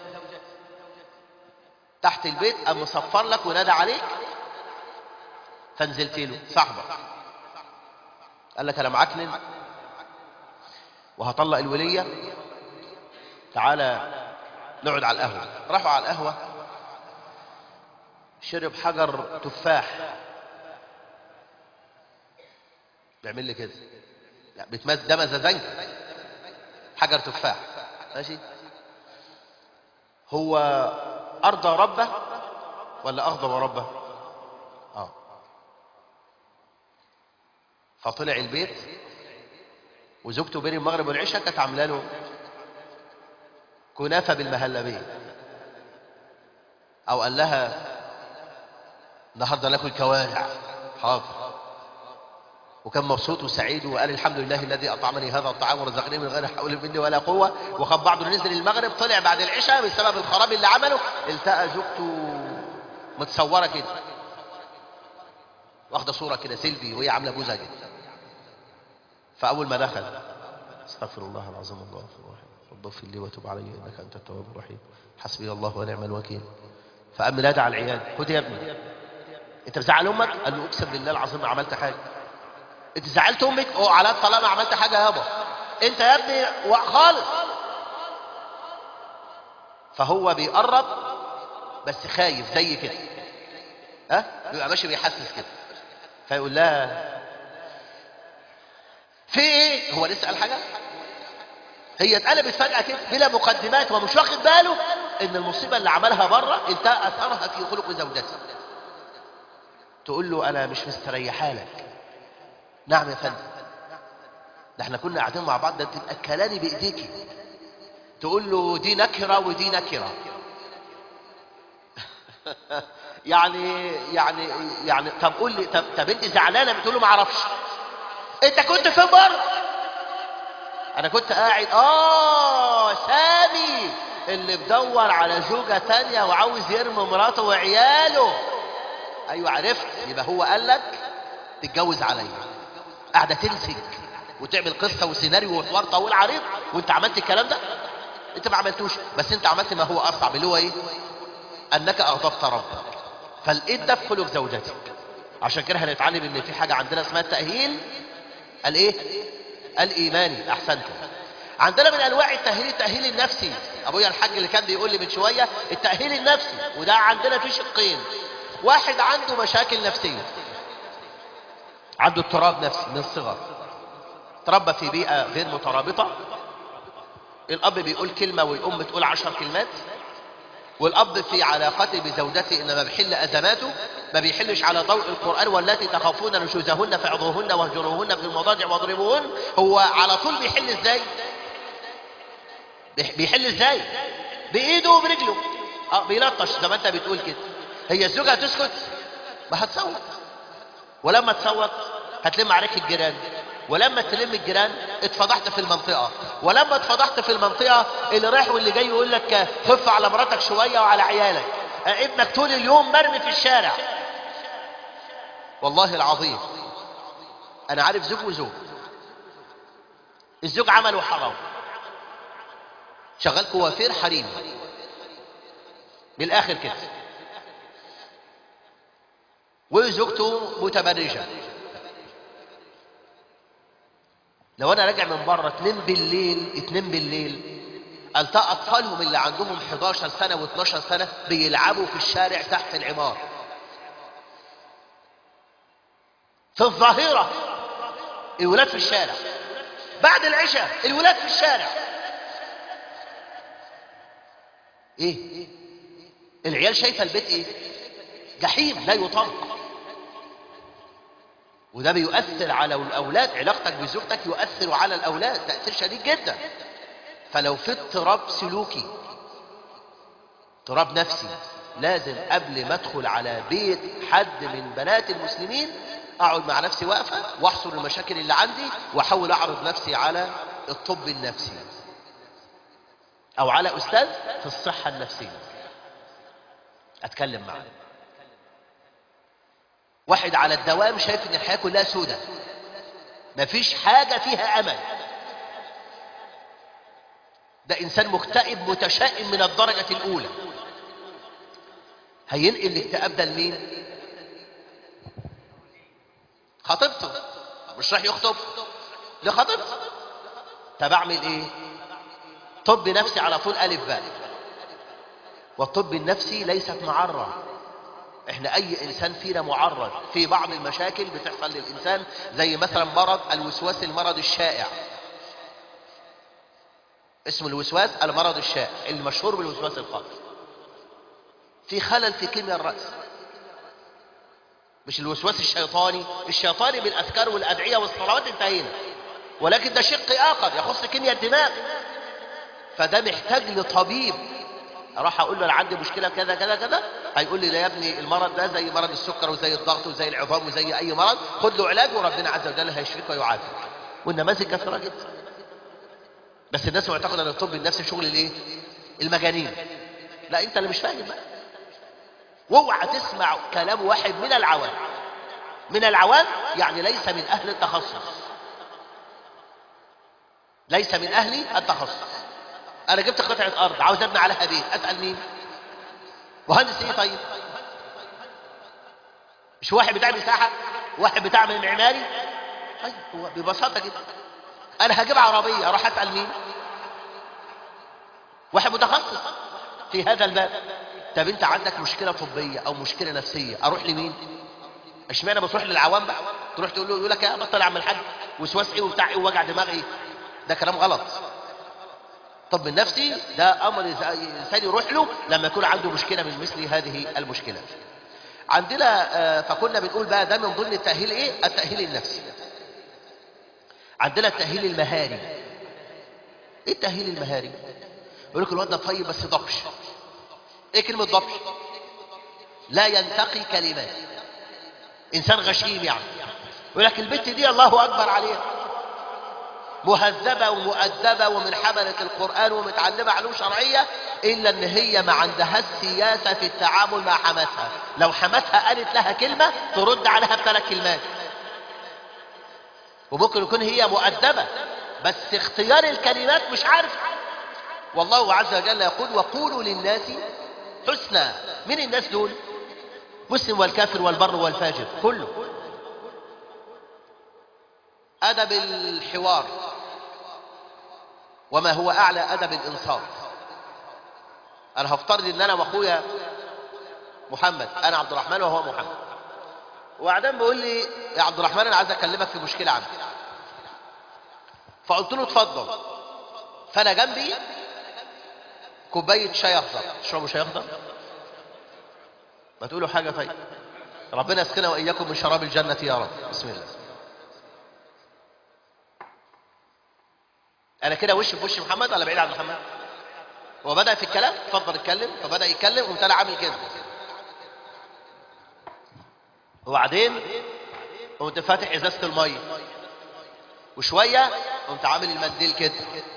Speaker 1: تحت البيت قام مصفر لك ونادى عليك فنزلت له صاحبك قال لك انا معكنن وهطلق الوليه تعالى نقعد على القهوه راحوا على القهوه شرب حجر تفاح بيعمل لي كده لا بيتمز ده مزازنك حجر تفاح ماشي هو ارضى ربه ولا اغضب ربه اه فطلع البيت وزوجته بين المغرب والعشاء كانت عامله له كنافه بالمهلبيه او قال لها النهارده ناكل كوارع حاضر وكان مبسوط وسعيد وقال الحمد لله الذي اطعمني هذا الطعام ورزقني من غير حول مني ولا قوه وخد بعضه نزل المغرب طلع بعد العشاء بسبب الخراب اللي عمله التقى زوجته متصوره كده واخده صوره كده سيلفي وهي عامله بوزه كده فاول ما دخل استغفر الله العظيم الله الرحيم رب اغفر لي وتب علي انك انت التواب الرحيم حسبي الله ونعم الوكيل فقام نادى على العيال خد يا ابني انت مزعل امك قال له اقسم بالله العظيم ما عملت حاجه انت زعلت امك او على الطلاق ما عملت حاجه يابا انت يا ابني و- خالص فهو بيقرب بس خايف زي كده ها بيبقى ماشي بيحسس كده فيقول لها في ايه هو لسه قال حاجه هي اتقلبت فجاه كده بلا مقدمات ومش واخد باله ان المصيبه اللي عملها بره انتهى اثرها في خلق زوجته تقول له انا مش مستريحه لك نعم يا فندم ده احنا كنا قاعدين مع بعض ده انت مأكلاني بايديكي تقول له دي نكره ودي نكره يعني يعني يعني طب قول لي طب, طب انت زعلانه بتقول له ما اعرفش انت كنت فين بره انا كنت قاعد اه سامي اللي بدور على زوجة تانية وعاوز يرمي مراته وعياله ايوه عرفت يبقى هو قال لك تتجوز عليا قاعده تمسك وتعمل قصه وسيناريو وحوار طويل عريض وانت عملت الكلام ده انت ما عملتوش بس انت عملت ما هو اصعب اللي هو ايه انك اغضبت ربك فلقيت ده في خلق زوجتك عشان كده هنتعلم ان في حاجه عندنا اسمها التاهيل الايه الايماني احسنتم عندنا من انواع التاهيل التاهيل النفسي ابويا الحاج اللي كان بيقول لي من شويه التاهيل النفسي وده عندنا فيه شقين واحد عنده مشاكل نفسيه عنده اضطراب نفسي من الصغر تربى في بيئه غير مترابطه الاب بيقول كلمه والام بتقول عشر كلمات والاب في علاقته بزوجته انما بيحل ازماته ما بيحلش على ضوء القران والتي تخافون نشوزهن فعظوهن واهجروهن في المضاجع واضربوهن هو على طول بيحل ازاي بيح- بيحل ازاي بايده وبرجله اه بيلطش زي ما انت بتقول كده هي الزوجه هتسكت ما هتصوت ولما تصوت هتلم عليك الجيران ولما تلم الجيران اتفضحت في المنطقة ولما اتفضحت في المنطقة اللي رايح واللي جاي يقول لك خف على مراتك شوية وعلى عيالك اه، ابنك طول اليوم مرمي في الشارع والله العظيم انا عارف زوج وزوج الزوج عمله حرام شغال كوافير حريم بالاخر كده وزوجته متبرجة لو انا راجع من بره 2 بالليل 2 بالليل التقى اطفالهم اللي عندهم 11 سنة و12 سنة بيلعبوا في الشارع تحت العمار في الظاهرة الولاد في الشارع بعد العشاء الولاد في الشارع ايه العيال شايفة البيت ايه جحيم لا يطاق وده بيؤثر على الأولاد علاقتك بزوجتك يؤثر على الأولاد تأثير شديد جدا فلو في اضطراب سلوكي اضطراب نفسي لازم قبل ما ادخل على بيت حد من بنات المسلمين اقعد مع نفسي واقفه واحصر المشاكل اللي عندي واحاول اعرض نفسي على الطب النفسي او على استاذ في الصحه النفسيه اتكلم معاه واحد على الدوام شايف ان الحياه كلها سودة مفيش حاجه فيها امل ده انسان مكتئب متشائم من الدرجه الاولى هينقل الاكتئاب ده لمين خطيبته مش راح يخطب لخطيبته طب اعمل ايه طب نفسي على طول الف باء والطب النفسي ليست معرة احنا اي انسان فينا معرض في بعض المشاكل بتحصل للانسان زي مثلا مرض الوسواس المرض الشائع اسم الوسواس المرض الشائع المشهور بالوسواس القهري في خلل في كيمياء الرأس مش الوسواس الشيطاني الشيطاني بالأذكار والأدعية والصلوات انتهينا ولكن ده شق آخر يخص كيمياء الدماغ فده محتاج لطبيب اروح اقول له انا عندي مشكله كذا كذا كذا هيقول لي ده يا ابني المرض ده زي مرض السكر وزي الضغط وزي العظام وزي اي مرض خد له علاج وربنا عز وجل هيشفيك ويعافيك والنماذج كثيره جدا بس الناس معتقده ان الطب النفسي شغل الايه المجانين لا انت اللي مش فاهم بقى واوعى تسمع كلام واحد من العوام من العوام يعني ليس من اهل التخصص ليس من اهل التخصص انا جبت قطعه ارض عاوز ابني عليها بيت اسال مين مهندس ايه طيب مش واحد بتاع مساحه واحد بتاع من معماري طيب هو ببساطه جدا انا هجيب عربيه اروح اسال مين واحد متخصص في هذا الباب طب انت عندك مشكله طبيه او مشكله نفسيه اروح لمين اشمعنى بتروح للعوام بقى تروح تقول له يقول لك يا بطل يا عم الحاج وسواس ايه وبتاع ايه ووجع دماغ ايه ده كلام غلط الطب النفسي ده امر الانسان يروح له لما يكون عنده مشكله من مثل هذه المشكلات عندنا آه، فكنا بنقول بقى ده من ضمن التاهيل ايه التاهيل النفسي عندنا التاهيل المهاري ايه التاهيل المهاري يقول لك الواد ده طيب بس ضبش ايه كلمه ضبش لا ينتقي كلمات انسان غشيم يعني يقول لك البت دي الله اكبر عليها مهذبة ومؤدبة ومن حملة القرآن ومتعلمة علوم شرعية إلا إن هي ما عندها السياسة في التعامل مع حماتها لو حماتها قالت لها كلمة ترد عليها بثلاث كلمات وممكن يكون هي مؤدبة بس اختيار الكلمات مش عارف والله عز وجل يقول وقولوا للناس حسنى من الناس دول مسلم والكافر والبر والفاجر كله أدب الحوار وما هو أعلى أدب الإنصاف أنا هفترض إن أنا وأخويا محمد أنا عبد الرحمن وهو محمد وبعدين بيقول لي يا عبد الرحمن أنا عايز أكلمك في مشكلة عندي فقلت له اتفضل فأنا جنبي كوباية شاي أخضر تشربوا شاي أخضر؟ ما تقولوا حاجة طيب ربنا يسقنا وإياكم من شراب الجنة يا رب بسم الله انا كده وش في وش محمد ولا بعيد عن محمد هو بدا في الكلام اتفضل اتكلم فبدا يتكلم قمت انا عامل كده وبعدين قمت فاتح ازازه الميه وشويه قمت عامل المنديل كده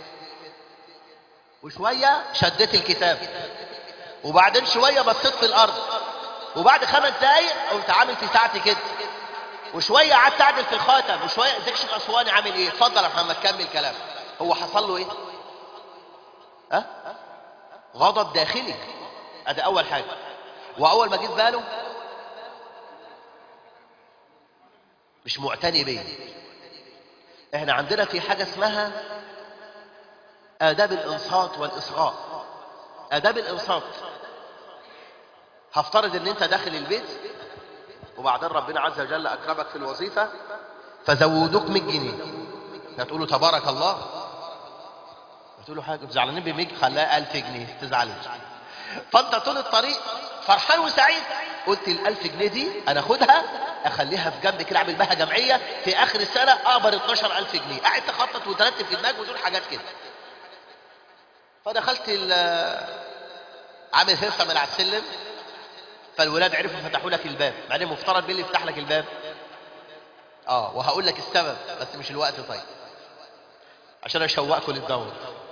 Speaker 1: وشويه شديت الكتاب وبعدين شويه بصيت في الارض وبعد خمس دقايق قمت عامل في ساعتي كده وشويه قعدت اعدل في الخاتم وشويه زكشف اسواني عامل ايه اتفضل يا محمد كمل كلام هو حصل له ايه ها أه؟ غضب داخلي ادي اول حاجه واول ما جيت باله مش معتني بيه احنا عندنا في حاجه اسمها آداب الإنصات والإصغاء آداب الإنصات هفترض ان انت داخل البيت وبعدين ربنا عز وجل اكرمك في الوظيفه فزودوك 100 جنيه هتقول له تبارك الله هتقول له حاجه زعلانين ب 100 خلاها 1000 جنيه تزعلش فانت طول الطريق فرحان وسعيد قلت الألف جنيه دي أنا أخدها أخليها في جنب كده أعمل بها جمعية في آخر السنة أقبض 12000 جنيه قاعد تخطط وترتب في دماغك وتقول حاجات كده فدخلت ال- عامل هرسة من على السلم فالولاد عرفوا فتحوا لك الباب بعدين مفترض مين اللي يفتح لك الباب اه وهقول لك السبب بس مش الوقت طيب عشان اشوقكم للدور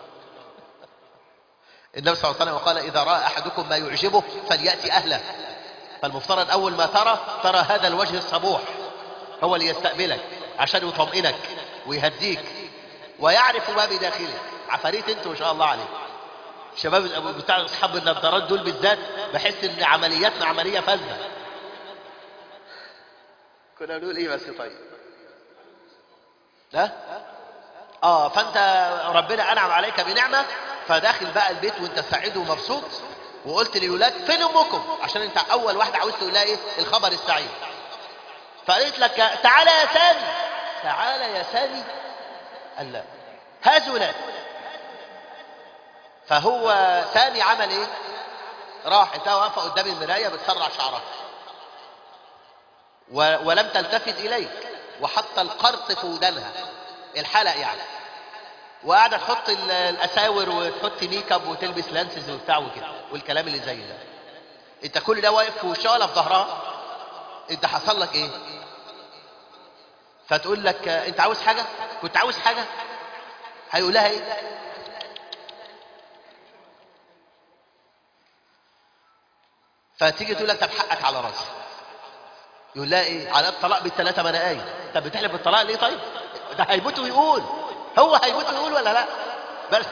Speaker 1: النبي صلى الله عليه وسلم قال اذا راى احدكم ما يعجبه فلياتي اهله فالمفترض اول ما ترى ترى هذا الوجه الصبوح هو اللي يستقبلك عشان يطمئنك ويهديك ويعرف ما بداخلك عفاريت انت ما شاء الله عليك شباب الأبو- بتاع اصحاب النظارات دول بالذات بحس ان عملياتنا عمليه فذه كنا نقول ايه بس طيب ها اه فانت ربنا انعم عليك بنعمه فداخل بقى البيت وانت سعيد ومبسوط وقلت للولاد فين امكم عشان انت اول واحده عاوز تقول لها ايه الخبر السعيد فقالت لك تعالى يا سامي تعالى يا سامي قال لا هزلا فهو سامي عمل ايه راح انت واقفه قدام المرايه بتسرع شعرها و- ولم تلتفت اليك وحط القرط في ودانها الحلق يعني وقاعده تحط ال- الاساور وتحط ميك اب وتلبس لانسز وبتاع وكده والكلام اللي زي ده انت كل ده واقف في وشها ولا في ظهرها انت حصل لك ايه فتقول لك آه، انت عاوز حاجه كنت عاوز حاجه هيقول لها ايه فتيجي تقول لك طب حقك على راسي يقول لها ايه على الطلاق بالثلاثه ما انا قايل طب بتحلف بالطلاق ليه طيب ده هيموت ويقول هو هيموت ويقول ولا لا بس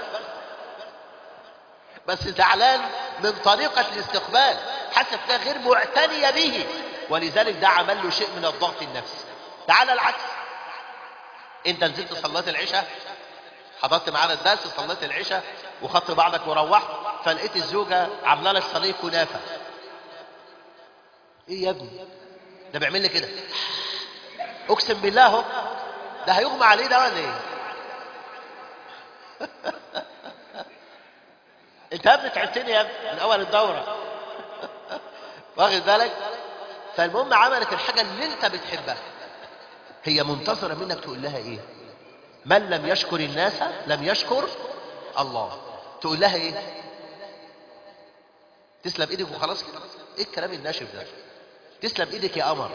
Speaker 1: بس زعلان من طريقه الاستقبال حاسس انها غير معتنيه به ولذلك ده عمل له شيء من الضغط النفسي تعال العكس انت نزلت صلاه العشاء حضرت معانا الدرس صليت العشاء وخدت بعضك وروحت فلقيت الزوجه عامله لك صينيه كنافه ايه يا ابني ده بيعمل لي كده اقسم بالله اهو ده هيغمى عليه ده ولا ايه انت يا ابني تعبتني يا ابني من اول الدوره واخد بالك فالمهم عملت الحاجه اللي انت بتحبها هي منتظره منك تقول لها ايه من لم يشكر الناس لم يشكر الله تقول لها ايه تسلم ايدك وخلاص كده ايه الكلام الناشف ده تسلم ايدك يا قمر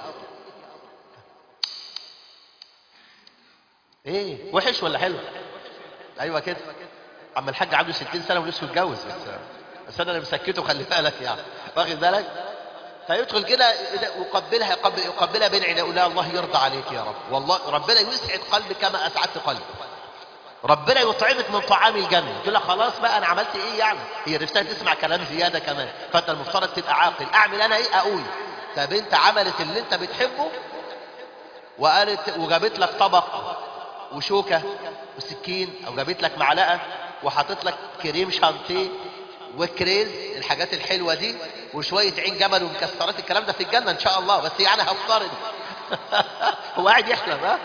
Speaker 1: ايه وحش ولا حلو ايوه كده عم الحاج عنده 60 سنه ولسه يتجوز بس بس انا اللي مسكته خلي بالك يعني واخد بالك فيدخل كده يقبلها يقبل يقبلها بين عينيه يقول لها الله يرضى عليك يا رب والله ربنا يسعد قلبك كما اسعدت قلبي ربنا يطعمك من طعام الجنه تقول لها خلاص بقى انا عملت ايه يعني هي نفسها تسمع كلام زياده كمان فانت المفترض تبقى عاقل اعمل انا ايه اقول طب انت عملت اللي انت بتحبه وقالت وجابت لك طبق وشوكه وسكين او جابت لك معلقه وحاطط لك كريم شانتيه وكريز الحاجات الحلوه دي وشويه عين جمل ومكسرات الكلام ده في الجنه ان شاء الله بس يعني هفترض هو قاعد يحلم ها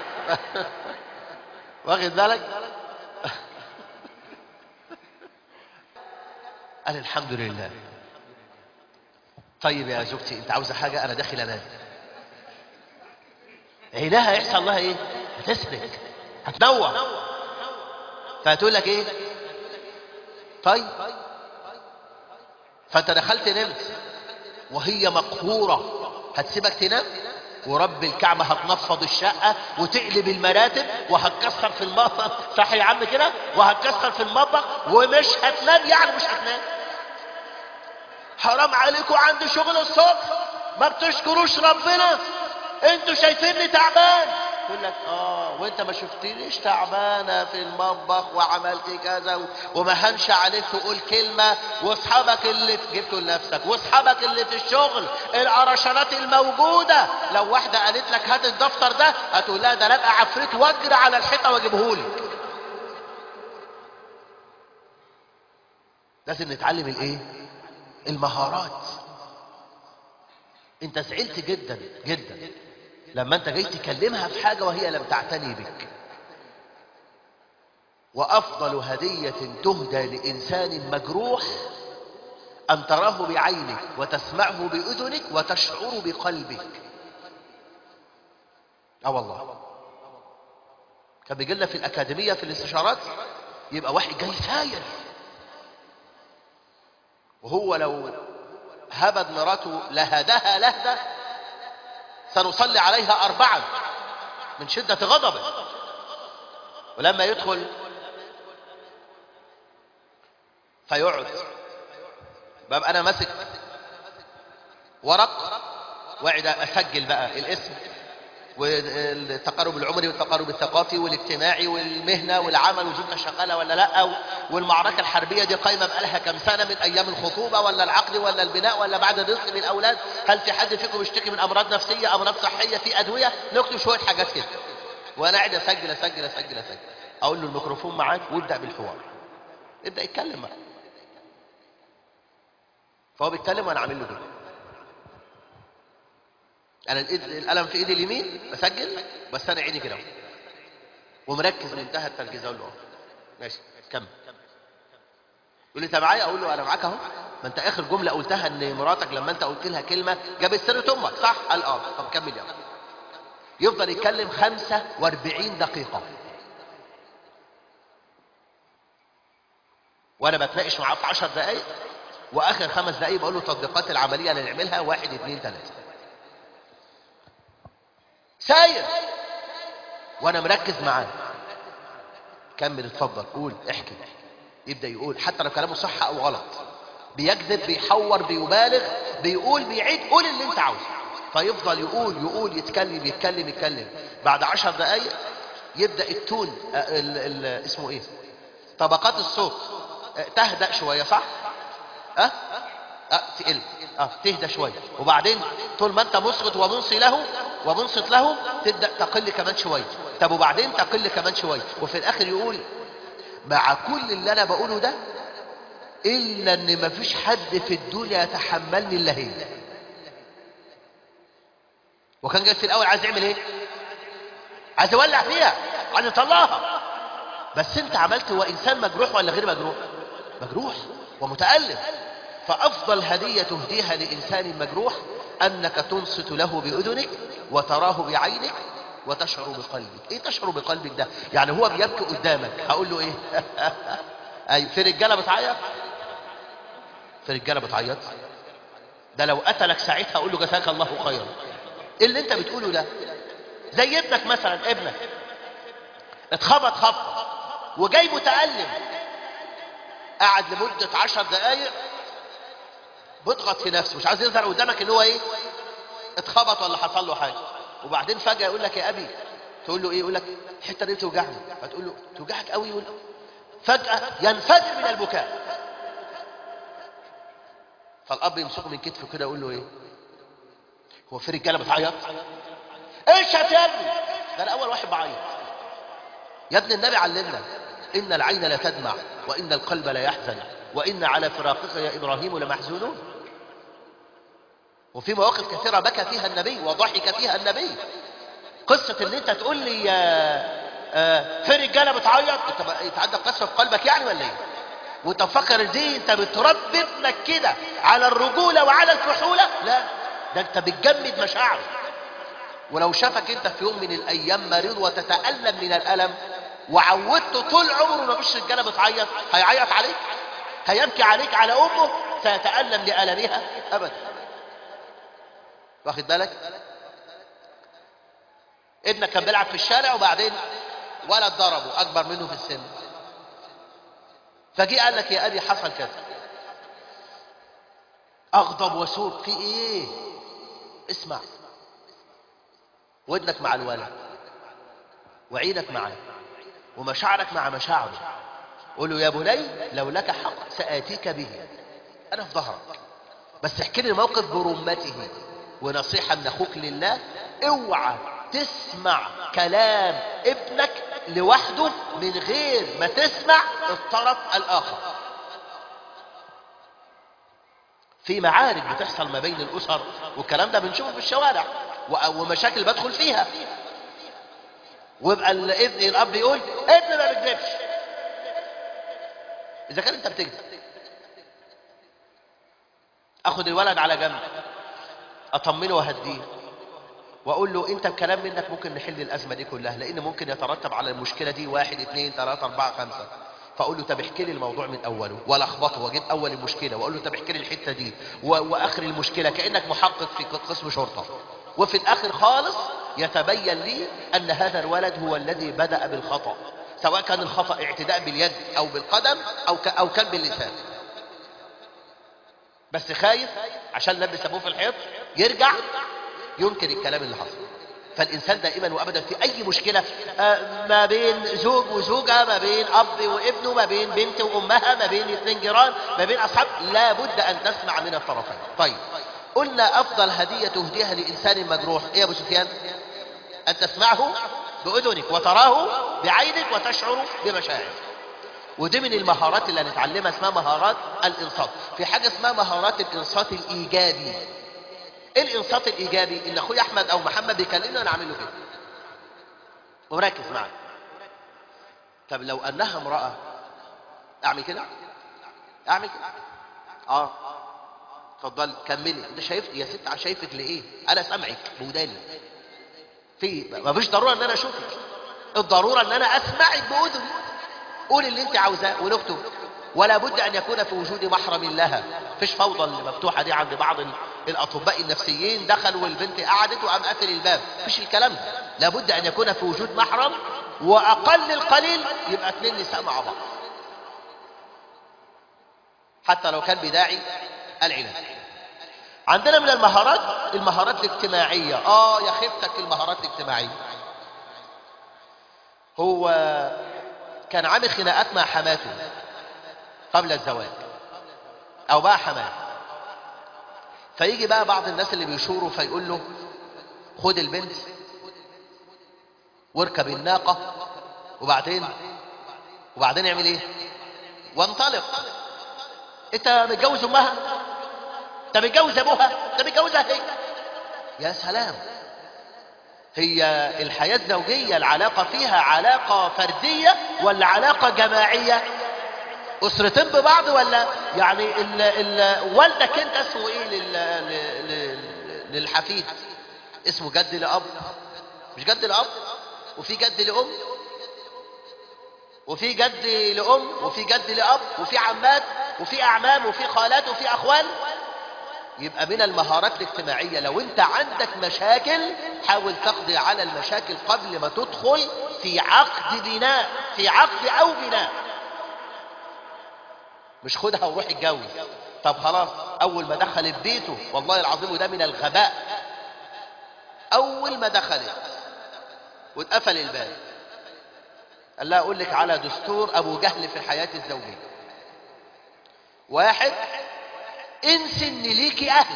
Speaker 1: واخد بالك قال الحمد لله طيب يا زوجتي انت عاوزه حاجه انا داخل انام عينها هيحصل لها ايه هتسرك هتنوع فهتقول لك ايه طيب فانت دخلت نمت وهي مقهوره هتسيبك تنام ورب الكعبة هتنفض الشقة وتقلب المراتب وهتكسر في المطبخ صح يا عم كده وهتكسر في المطبخ ومش هتنام يعني مش هتنام حرام عليكم عندي شغل الصبح ما بتشكروش ربنا انتوا شايفيني تعبان يقول لك اه وانت ما شفتنيش تعبانه في المطبخ وعملت كذا و- وما هنش عليك تقول كلمه واصحابك اللي جبته لنفسك واصحابك اللي في الشغل القرشانات الموجوده لو واحده قالت لك هات الدفتر ده هتقول لها ده انا ابقى عفريت واجري على الحيطه واجيبهولك لازم نتعلم الايه المهارات انت زعلت جدا جدا لما انت جاي تكلمها في حاجة وهي لم تعتني بك وافضل هدية تهدى لانسان مجروح أن تراه بعينك وتسمعه بأذنك وتشعر بقلبك اه والله كان بيجي لنا في الأكاديمية في الاستشارات يبقى واحد جاي ساير وهو لو هبد مراته لهدها لهدة سنصلي عليها أربعا من شدة غضبه ولما يدخل فيقعد ببقى أنا ماسك ورق وقاعد أسجل بقى الاسم والتقارب العمري والتقارب الثقافي والاجتماعي والمهنة والعمل وزوجها شغالة ولا لا والمعركة الحربية دي قايمة بقالها كم سنة من أيام الخطوبة ولا العقد ولا البناء ولا بعد الرزق بالأولاد هل في حد فيكم يشتكي من أمراض نفسية أمراض صحية في أدوية نكتب شوية حاجات كده وأنا قاعد أسجل أسجل أسجل أسجل أقول له الميكروفون معاك وابدأ بالحوار ابدأ يتكلم معاك فهو بيتكلم وأنا عامل له كده انا الإيد القلم في ايدي اليمين بسجل بس انا عيني كده ومركز منتهى التركيز اقول له اه ماشي كمل يقول لي انت معايا اقول له انا معاك اهو ما انت اخر جمله قلتها ان مراتك لما انت قلت لها كلمه جابت سيره امك صح قال اه طب كمل يلا يفضل يتكلم 45 دقيقه وانا بتناقش معاه في 10 دقائق واخر خمس دقائق بقول له التطبيقات العمليه اللي نعملها واحد اثنين ثلاثه ساير وانا مركز معاه كمل اتفضل قول احكي يبدا يقول حتى لو كلامه صح او غلط بيكذب بيحور بيبالغ بيقول بيعيد قول اللي انت عاوزه فيفضل يقول يقول يتكلم يتكلم يتكلم بعد عشر دقايق يبدا التون ال ال اسمه ايه طبقات الصوت تهدأ شويه صح اه اه تقل اه تهدى شويه وبعدين طول ما انت مسقط ومنصي له ومنصت له تبدا تقل كمان شويه طب وبعدين تقل كمان شويه وفي الاخر يقول مع كل اللي انا بقوله ده الا ان مفيش حد في الدنيا يتحملني الا هي وكان جاي في الاول عايز يعمل ايه عايز يولع فيها عايز يطلعها بس انت عملت هو انسان مجروح ولا غير مجروح مجروح ومتألم فأفضل هدية تهديها لإنسان مجروح أنك تنصت له بأذنك وتراه بعينك وتشعر بقلبك إيه تشعر بقلبك ده يعني هو بيبكي قدامك هقول له إيه أي في رجالة بتعيط في رجالة بتعيط ده لو قتلك ساعتها أقول له جزاك الله خيرا إيه اللي أنت بتقوله ده زي ابنك مثلا ابنك اتخبط خبطة وجاي متألم قعد لمدة عشر دقايق بيضغط في نفسه مش عايز يظهر قدامك ان هو ايه اتخبط ولا حصل له حاجه وبعدين فجاه يقول لك يا ابي تقول له ايه يقول لك الحته دي بتوجعني فتقول له توجعك قوي يقول فجاه ينفجر من البكاء فالاب يمسكه من كتفه كده يقول له ايه هو في رجاله بتعيط ايش يا ابني ده انا اول واحد بعيط يا ابن النبي علمنا ان العين لا تدمع وان القلب لا يحزن وإن على فراقك يا إبراهيم لمحزونون وفي مواقف كثيرة بكى فيها النبي وضحك فيها النبي قصة ان انت تقول لي آه في رجالة بتعيط انت يتعدى قسوة في قلبك يعني ولا ايه وانت مفكر دي انت بتربي ابنك كده على الرجولة وعلى الفحولة لا ده انت بتجمد مشاعره ولو شافك انت في يوم من الايام مريض وتتألم من الألم وعودته طول عمره ما فيش رجالة بتعيط هيعيط عليك هيبكي عليك على امه سيتألم لألمها ابدا واخد بالك ابنك كان بيلعب في الشارع وبعدين ولد ضربه اكبر منه في السن فجي قال لك يا ابي حصل كذا اغضب وسوق في ايه اسمع ودنك مع الولد وعينك معاه ومشاعرك مع مشاعره قول له يا بني لو لك حق سآتيك به أنا في ظهرك بس احكي لي موقف برمته ونصيحة من أخوك لله اوعى تسمع كلام ابنك لوحده من غير ما تسمع الطرف الآخر في معارك بتحصل ما بين الأسر والكلام ده بنشوفه في الشوارع ومشاكل بدخل فيها ويبقى الابن الأب يقول ابن ما بيكذبش إذا كان أنت بتكذب اخد الولد على جنب اطمنه واهديه واقول له انت بكلام منك ممكن نحل الازمه دي كلها لان ممكن يترتب على المشكله دي واحد اثنين ثلاثه اربعه خمسه فاقول له طب احكي لي الموضوع من اوله ولا اخبطه واجيب اول المشكله واقول له طب احكي لي الحته دي و... واخر المشكله كانك محقق في قسم شرطه وفي الاخر خالص يتبين لي ان هذا الولد هو الذي بدا بالخطا سواء كان الخطا اعتداء باليد او بالقدم او ك... او كان باللسان بس خايف عشان لبس ابوه في الحيط يرجع ينكر الكلام اللي حصل فالإنسان دائما وأبدا في أي مشكلة آه، ما بين زوج وزوجة ما بين أب وابنه ما بين بنت وأمها ما بين اثنين جيران ما بين أصحاب لا بد أن تسمع من الطرفين طيب قلنا أفضل هدية تهديها لإنسان مجروح إيه يا أبو سفيان أن تسمعه بأذنك وتراه بعينك وتشعر بمشاعرك ودي من المهارات اللي هنتعلمها اسمها مهارات الإنصات في حاجة اسمها مهارات الإنصات الإيجابي ايه الانصات الايجابي ان اخويا احمد او محمد بيكلمني وانا عامل له كده ومركز معايا طب لو انها امراه اعمل كده اعمل كده اه اتفضلي كملي انت شايف يا ست أنا شايفك لايه انا سامعك بوداني في ما فيش ضروره ان انا اشوفك الضروره ان انا اسمعك باذني قول اللي انت عاوزاه ونكتب ولا بد ان يكون في وجود محرم لها فيش فوضى المفتوحه دي عند بعض الاطباء النفسيين دخلوا والبنت قعدت وقام قافل الباب فيش الكلام ده لابد ان يكون في وجود محرم واقل القليل يبقى اثنين نساء مع بعض حتى لو كان بداعي العلاج عندنا من المهارات المهارات الاجتماعيه اه يا خفتك المهارات الاجتماعيه هو كان عامل خناقات مع حماته قبل الزواج او بقى حماه فيجي بقى بعض الناس اللي بيشوروا فيقول له خد البنت واركب الناقة وبعدين وبعدين اعمل ايه وانطلق انت متجوز امها انت متجوز ابوها انت متجوزها هي يا سلام هي الحياة الزوجية العلاقة فيها علاقة فردية ولا علاقة جماعية اسرتين ببعض ولا يعني ال ال والدك انت اسمه ايه لل لل للحفيد اسمه جد لاب مش جد لاب وفي جد لام وفي جد لام وفي جد لاب وفي عمات وفي اعمام وفي خالات وفي اخوال يبقى من المهارات الاجتماعيه لو انت عندك مشاكل حاول تقضي على المشاكل قبل ما تدخل في عقد بناء في عقد او بناء مش خدها وروح اتجوز طب خلاص اول ما دخلت بيته والله العظيم وده من الغباء اول ما دخلت واتقفل الباب قال لها اقول لك على دستور ابو جهل في الحياه الزوجيه واحد انسي ان ليكي اهل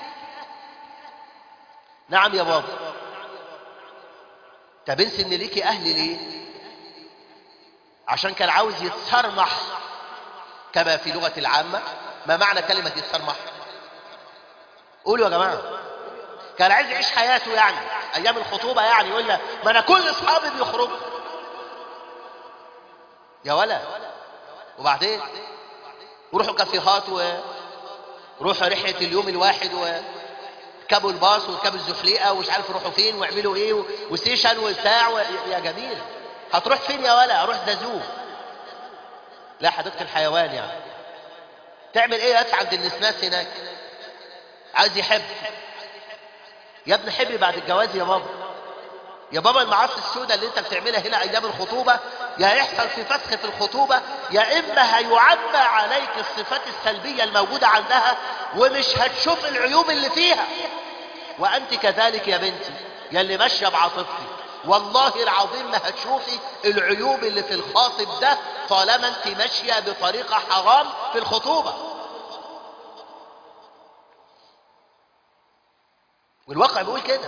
Speaker 1: نعم يا بابا طب انسي ان ليكي اهل ليه عشان كان عاوز يتصرمح كما في لغة العامة ما معنى كلمة يتصرمح قولوا يا جماعة كان عايز يعيش حياته يعني ايام الخطوبة يعني يقول لها ما انا كل اصحابي بيخرجوا يا ولا وبعدين وروحوا كافيهات وروحوا رحلة اليوم الواحد وركبوا الباص وركبوا الزحليقة ومش عارف يروحوا فين ويعملوا ايه وسيشن وبتاع و... يا جميل هتروح فين يا ولا اروح زازوه لا حديقة الحيوان يعني تعمل ايه يا عند النسناس هناك عايز يحب يا ابن حبي بعد الجواز يا بابا يا بابا المعاصي السوداء اللي انت بتعملها هنا ايام الخطوبة يا يحصل في فسخ في الخطوبة يا اما هيعبى عليك الصفات السلبية الموجودة عندها ومش هتشوف العيوب اللي فيها وانت كذلك يا بنتي يا اللي ماشية بعاطفتك والله العظيم ما هتشوفي العيوب اللي في الخاطب ده طالما انت ماشية بطريقة حرام في الخطوبة والواقع بيقول كده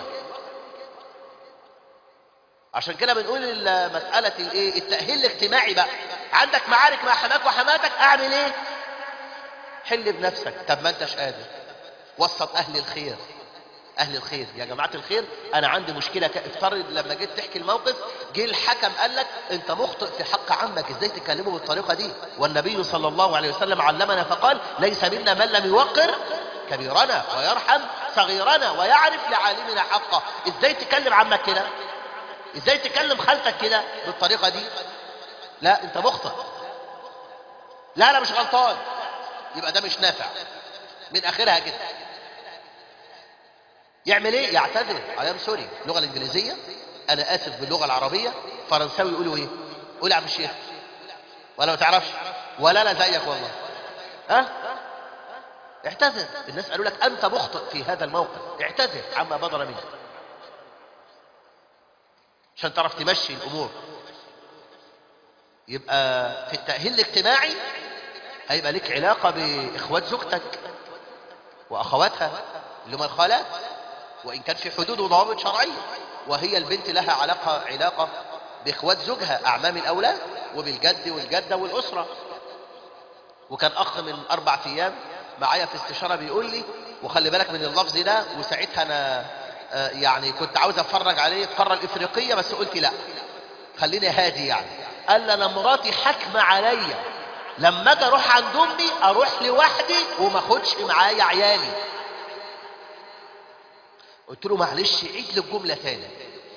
Speaker 1: عشان كده بنقول مسألة الايه التأهيل الاجتماعي بقى عندك معارك مع حماك وحماتك اعمل ايه حل بنفسك طب ما انتش قادر وسط اهل الخير اهل الخير يا جماعة الخير انا عندي مشكلة افترض لما جيت تحكي الموقف جه الحكم قال لك انت مخطئ في حق عمك ازاي تكلمه بالطريقة دي والنبي صلى الله عليه وسلم علمنا فقال ليس منا من لم يوقر كبيرنا ويرحم صغيرنا ويعرف لعالمنا حقه ازاي تكلم عمك كده ازاي تكلم خالتك كده بالطريقة دي لا انت مخطئ لا انا مش غلطان يبقى ده مش نافع من اخرها كده يعمل ايه يعتذر ايام سوري اللغه الانجليزيه انا اسف باللغه العربيه فرنساوي يقولوا ايه قول يا عم الشيخ ولا ما تعرفش ولا انا زيك والله ها اعتذر الناس قالوا لك انت مخطئ في هذا الموقف اعتذر عما بدر منك عشان تعرف تمشي الامور يبقى في التأهيل الاجتماعي هيبقى لك علاقة بإخوات زوجتك وأخواتها اللي هم الخالات وإن كان في حدود وضوابط شرعية وهي البنت لها علاقة علاقة بإخوات زوجها أعمام الأولاد وبالجد والجدة والأسرة وكان أخ من أربع أيام معايا في استشارة بيقول لي وخلي بالك من اللفظ ده وساعتها أنا آه، يعني كنت عاوز أتفرج عليه القارة الإفريقية بس قلت لا خليني هادي يعني قال لي انا مراتي حاكمه عليا لما اجي اروح عند امي اروح لوحدي وما اخدش معايا عيالي قلت له معلش عيد لي الجمله تاني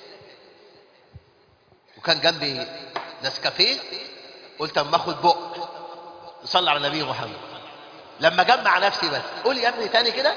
Speaker 1: وكان جنبي نسكافيه قلت اما اخد بق نصلي على النبي محمد لما جمع نفسي بس قول يا ابني تاني كده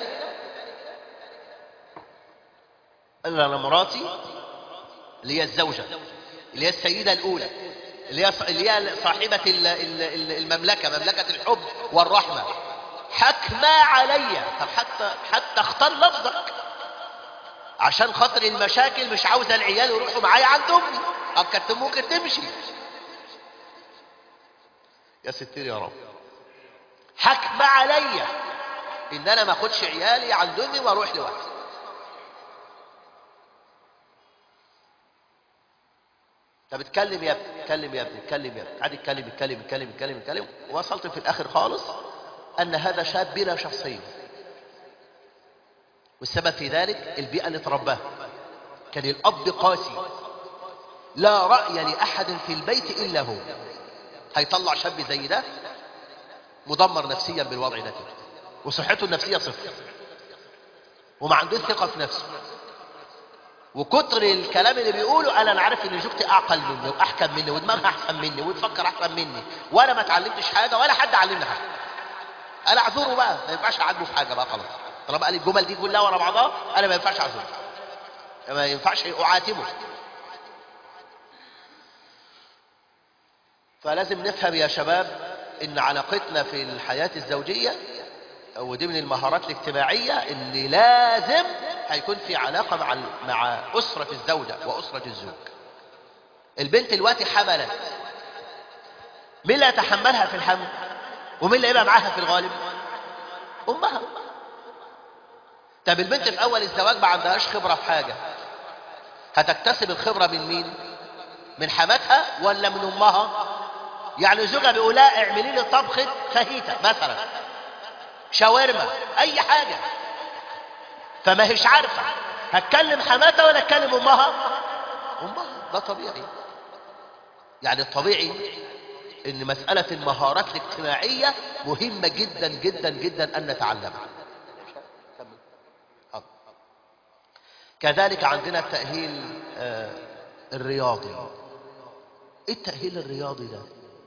Speaker 1: قال لي انا مراتي اللي هي الزوجه اللي هي السيده الاولى اللي هي اللي هي صاحبة ال- ال- ال- المملكة مملكة الحب والرحمة حكمة عليا طب حتى حتى اختار لفظك عشان خاطر المشاكل مش عاوزة العيال يروحوا معايا عند امي طب كانت ممكن تمشي يا ستير يا رب حكمة عليا ان انا ما اخدش عيالي عند امي واروح لوحدي طب اتكلم يا ابني اتكلم يا ابني اتكلم يا ابني قعد يتكلم يتكلم يتكلم يتكلم يتكلم وصلت في الاخر خالص ان هذا شاب بلا شخصيه والسبب في ذلك البيئه اللي ترباها كان الاب قاسي لا راي لاحد في البيت الا هو هيطلع شاب زي ده مدمر نفسيا بالوضع ده كده وصحته النفسيه صفر وما عندوش ثقه في نفسه وكتر الكلام اللي بيقوله انا انا عارف ان زوجتي اعقل مني واحكم مني ودماغها احسن مني وتفكر احسن مني وانا ما اتعلمتش حاجه ولا حد علمني حاجه انا اعذره بقى ما ينفعش اعاتبه في حاجه بقى خلاص طالما قال الجمل دي كلها ورا بعضها انا ما ينفعش اعذره ما ينفعش اعاتبه فلازم نفهم يا شباب ان علاقتنا في الحياه الزوجيه ودي من المهارات الاجتماعيه ان لازم هيكون في علاقه مع ال- مع اسره الزوجه واسره الزوج البنت دلوقتي حملت مين اللي يتحملها في الحمل ومين اللي يبقى معاها في الغالب امها طب البنت في اول الزواج ما عندهاش خبره في حاجه هتكتسب الخبره من مين من حماتها ولا من امها يعني زوجها بيقول لها اعملي لي طبخه فاهيتا مثلا شاورما اي حاجه فما هيش عارفه هتكلم حماتها ولا تكلم امها امها ده طبيعي يعني الطبيعي ان مساله المهارات الاجتماعيه مهمه جدا جدا جدا ان نتعلمها حاضر. كذلك عندنا التاهيل آه، الرياضي ايه التاهيل الرياضي ده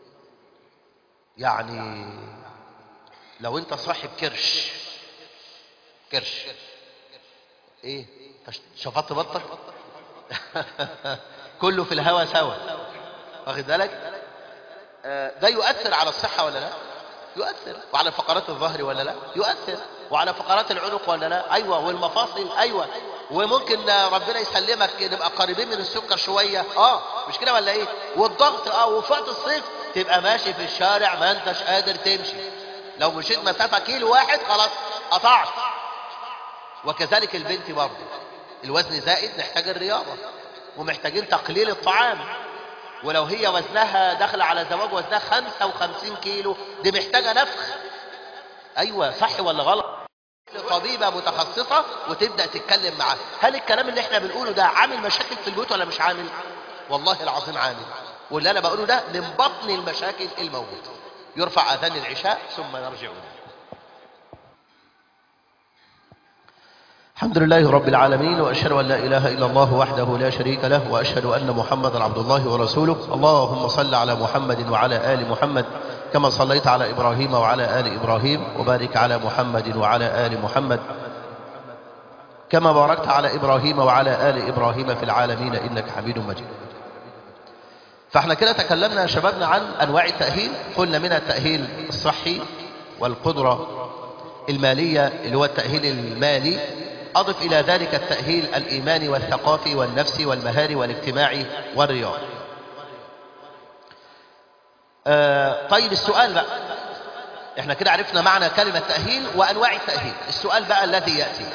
Speaker 1: يعني لو انت صاحب كرش كرش ايه أنت شفطت بطك كله في الهوا سوا واخد بالك آه، ده يؤثر على الصحة ولا لا يؤثر وعلى فقرات الظهر ولا لا يؤثر وعلى فقرات العنق ولا لا ايوه والمفاصل ايوه وممكن آه، ربنا يسلمك نبقى قريبين من السكر شوية اه مش كده ولا ايه والضغط اه وفي وقت الصيف تبقى ماشي في الشارع ما انتش قادر تمشي لو مشيت مسافة كيلو واحد خلاص قطعت وكذلك البنت برضه الوزن زائد نحتاج الرياضة ومحتاجين تقليل الطعام ولو هي وزنها داخله على زواج وزنها 55 كيلو دي محتاجة نفخ ايوه صح ولا غلط طبيبة متخصصة وتبدأ تتكلم معاها هل الكلام اللي احنا بنقوله ده عامل مشاكل في البيوت ولا مش عامل والله العظيم عامل واللي انا بقوله ده من بطن المشاكل الموجودة يرفع اذان العشاء ثم يرجعون الحمد لله رب العالمين وأشهد أن لا إله إلا الله وحده لا شريك له وأشهد أن محمدا عبد الله ورسوله اللهم صل على محمد وعلى آل محمد كما صليت على إبراهيم وعلى آل إبراهيم وبارك على محمد وعلى آل محمد كما باركت على إبراهيم وعلى آل إبراهيم في العالمين إنك حميد مجيد فاحنا كده تكلمنا يا شبابنا عن أنواع التأهيل قلنا منها التأهيل الصحي والقدرة المالية اللي هو التأهيل المالي أضف إلى ذلك التأهيل الإيماني والثقافي والنفسي والمهاري والاجتماعي والرياضي آه طيب السؤال بقى احنا كده عرفنا معنى كلمة تأهيل وأنواع التأهيل السؤال بقى الذي يأتي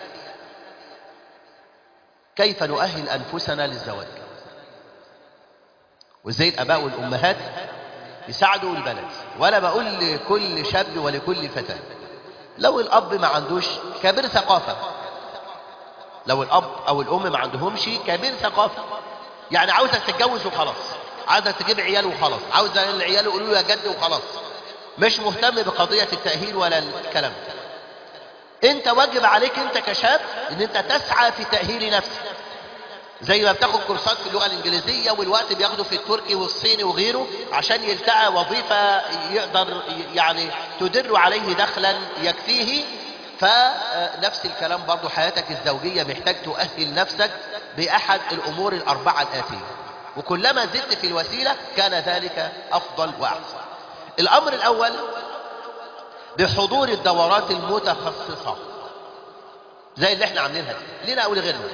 Speaker 1: كيف نؤهل أنفسنا للزواج وازاي الآباء والأمهات يساعدوا البلد وأنا بقول لكل شاب ولكل فتاة لو الأب ما عندوش كبير ثقافة لو الأب أو الأم ما عندهمش كبير ثقافة يعني عاوزك تتجوز وخلاص عاوزك تجيب عيال وخلاص عاوز العيال يقولوا له يا جد وخلاص مش مهتم بقضية التأهيل ولا الكلام ده انت واجب عليك انت كشاب ان انت تسعى في تأهيل نفسك زي ما بتاخد كورسات في اللغة الانجليزية والوقت بياخده في التركي والصيني وغيره عشان يلتقى وظيفة يقدر يعني تدر عليه دخلا يكفيه فنفس الكلام برضو حياتك الزوجية محتاج تؤهل نفسك بأحد الأمور الأربعة الآتية وكلما زدت في الوسيلة كان ذلك أفضل وأحسن الأمر الأول بحضور الدورات المتخصصة زي اللي احنا عاملينها دي لنا أو لغيرنا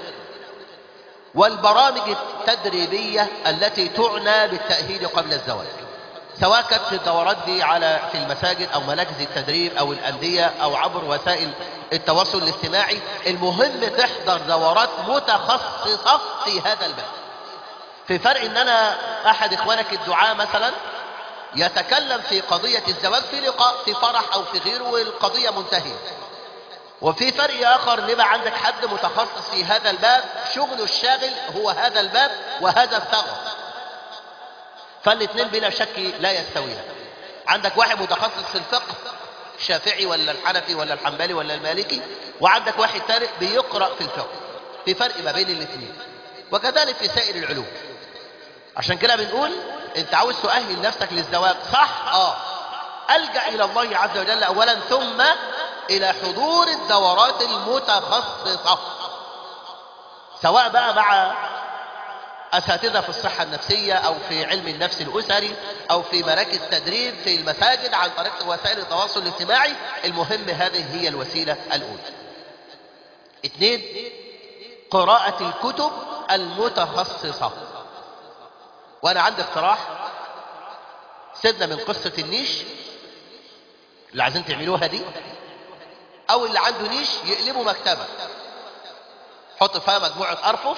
Speaker 1: والبرامج التدريبية التي تعنى بالتأهيل قبل الزواج سواء كانت الدورات دي على في المساجد او مراكز التدريب او الانديه او عبر وسائل التواصل الاجتماعي المهم تحضر دورات متخصصه في هذا الباب في فرق ان انا احد اخوانك الدعاء مثلا يتكلم في قضيه الزواج في لقاء في فرح او في غيره والقضيه منتهيه وفي فرق اخر ان يبقى عندك حد متخصص في هذا الباب شغله الشاغل هو هذا الباب وهذا الثغر فالاثنين بلا شك لا يستويان عندك واحد متخصص في الفقه الشافعي ولا الحنفي ولا الحنبلي ولا المالكي وعندك واحد ثالث بيقرأ في الفقه في فرق ما بين الاثنين وكذلك في سائر العلوم عشان كده بنقول انت عاوز تؤهل نفسك للزواج صح اه الجأ الى الله عز وجل اولا ثم الى حضور الدورات المتخصصة سواء بقى مع أساتذة في الصحة النفسية أو في علم النفس الأسري أو في مراكز تدريب في المساجد عن طريق وسائل التواصل الاجتماعي المهم هذه هي الوسيلة الأولى اثنين قراءة الكتب المتخصصة وأنا عندي اقتراح سيبنا من قصة النيش اللي عايزين تعملوها دي أو اللي عنده نيش يقلبوا مكتبة حط فيها مجموعة أرفف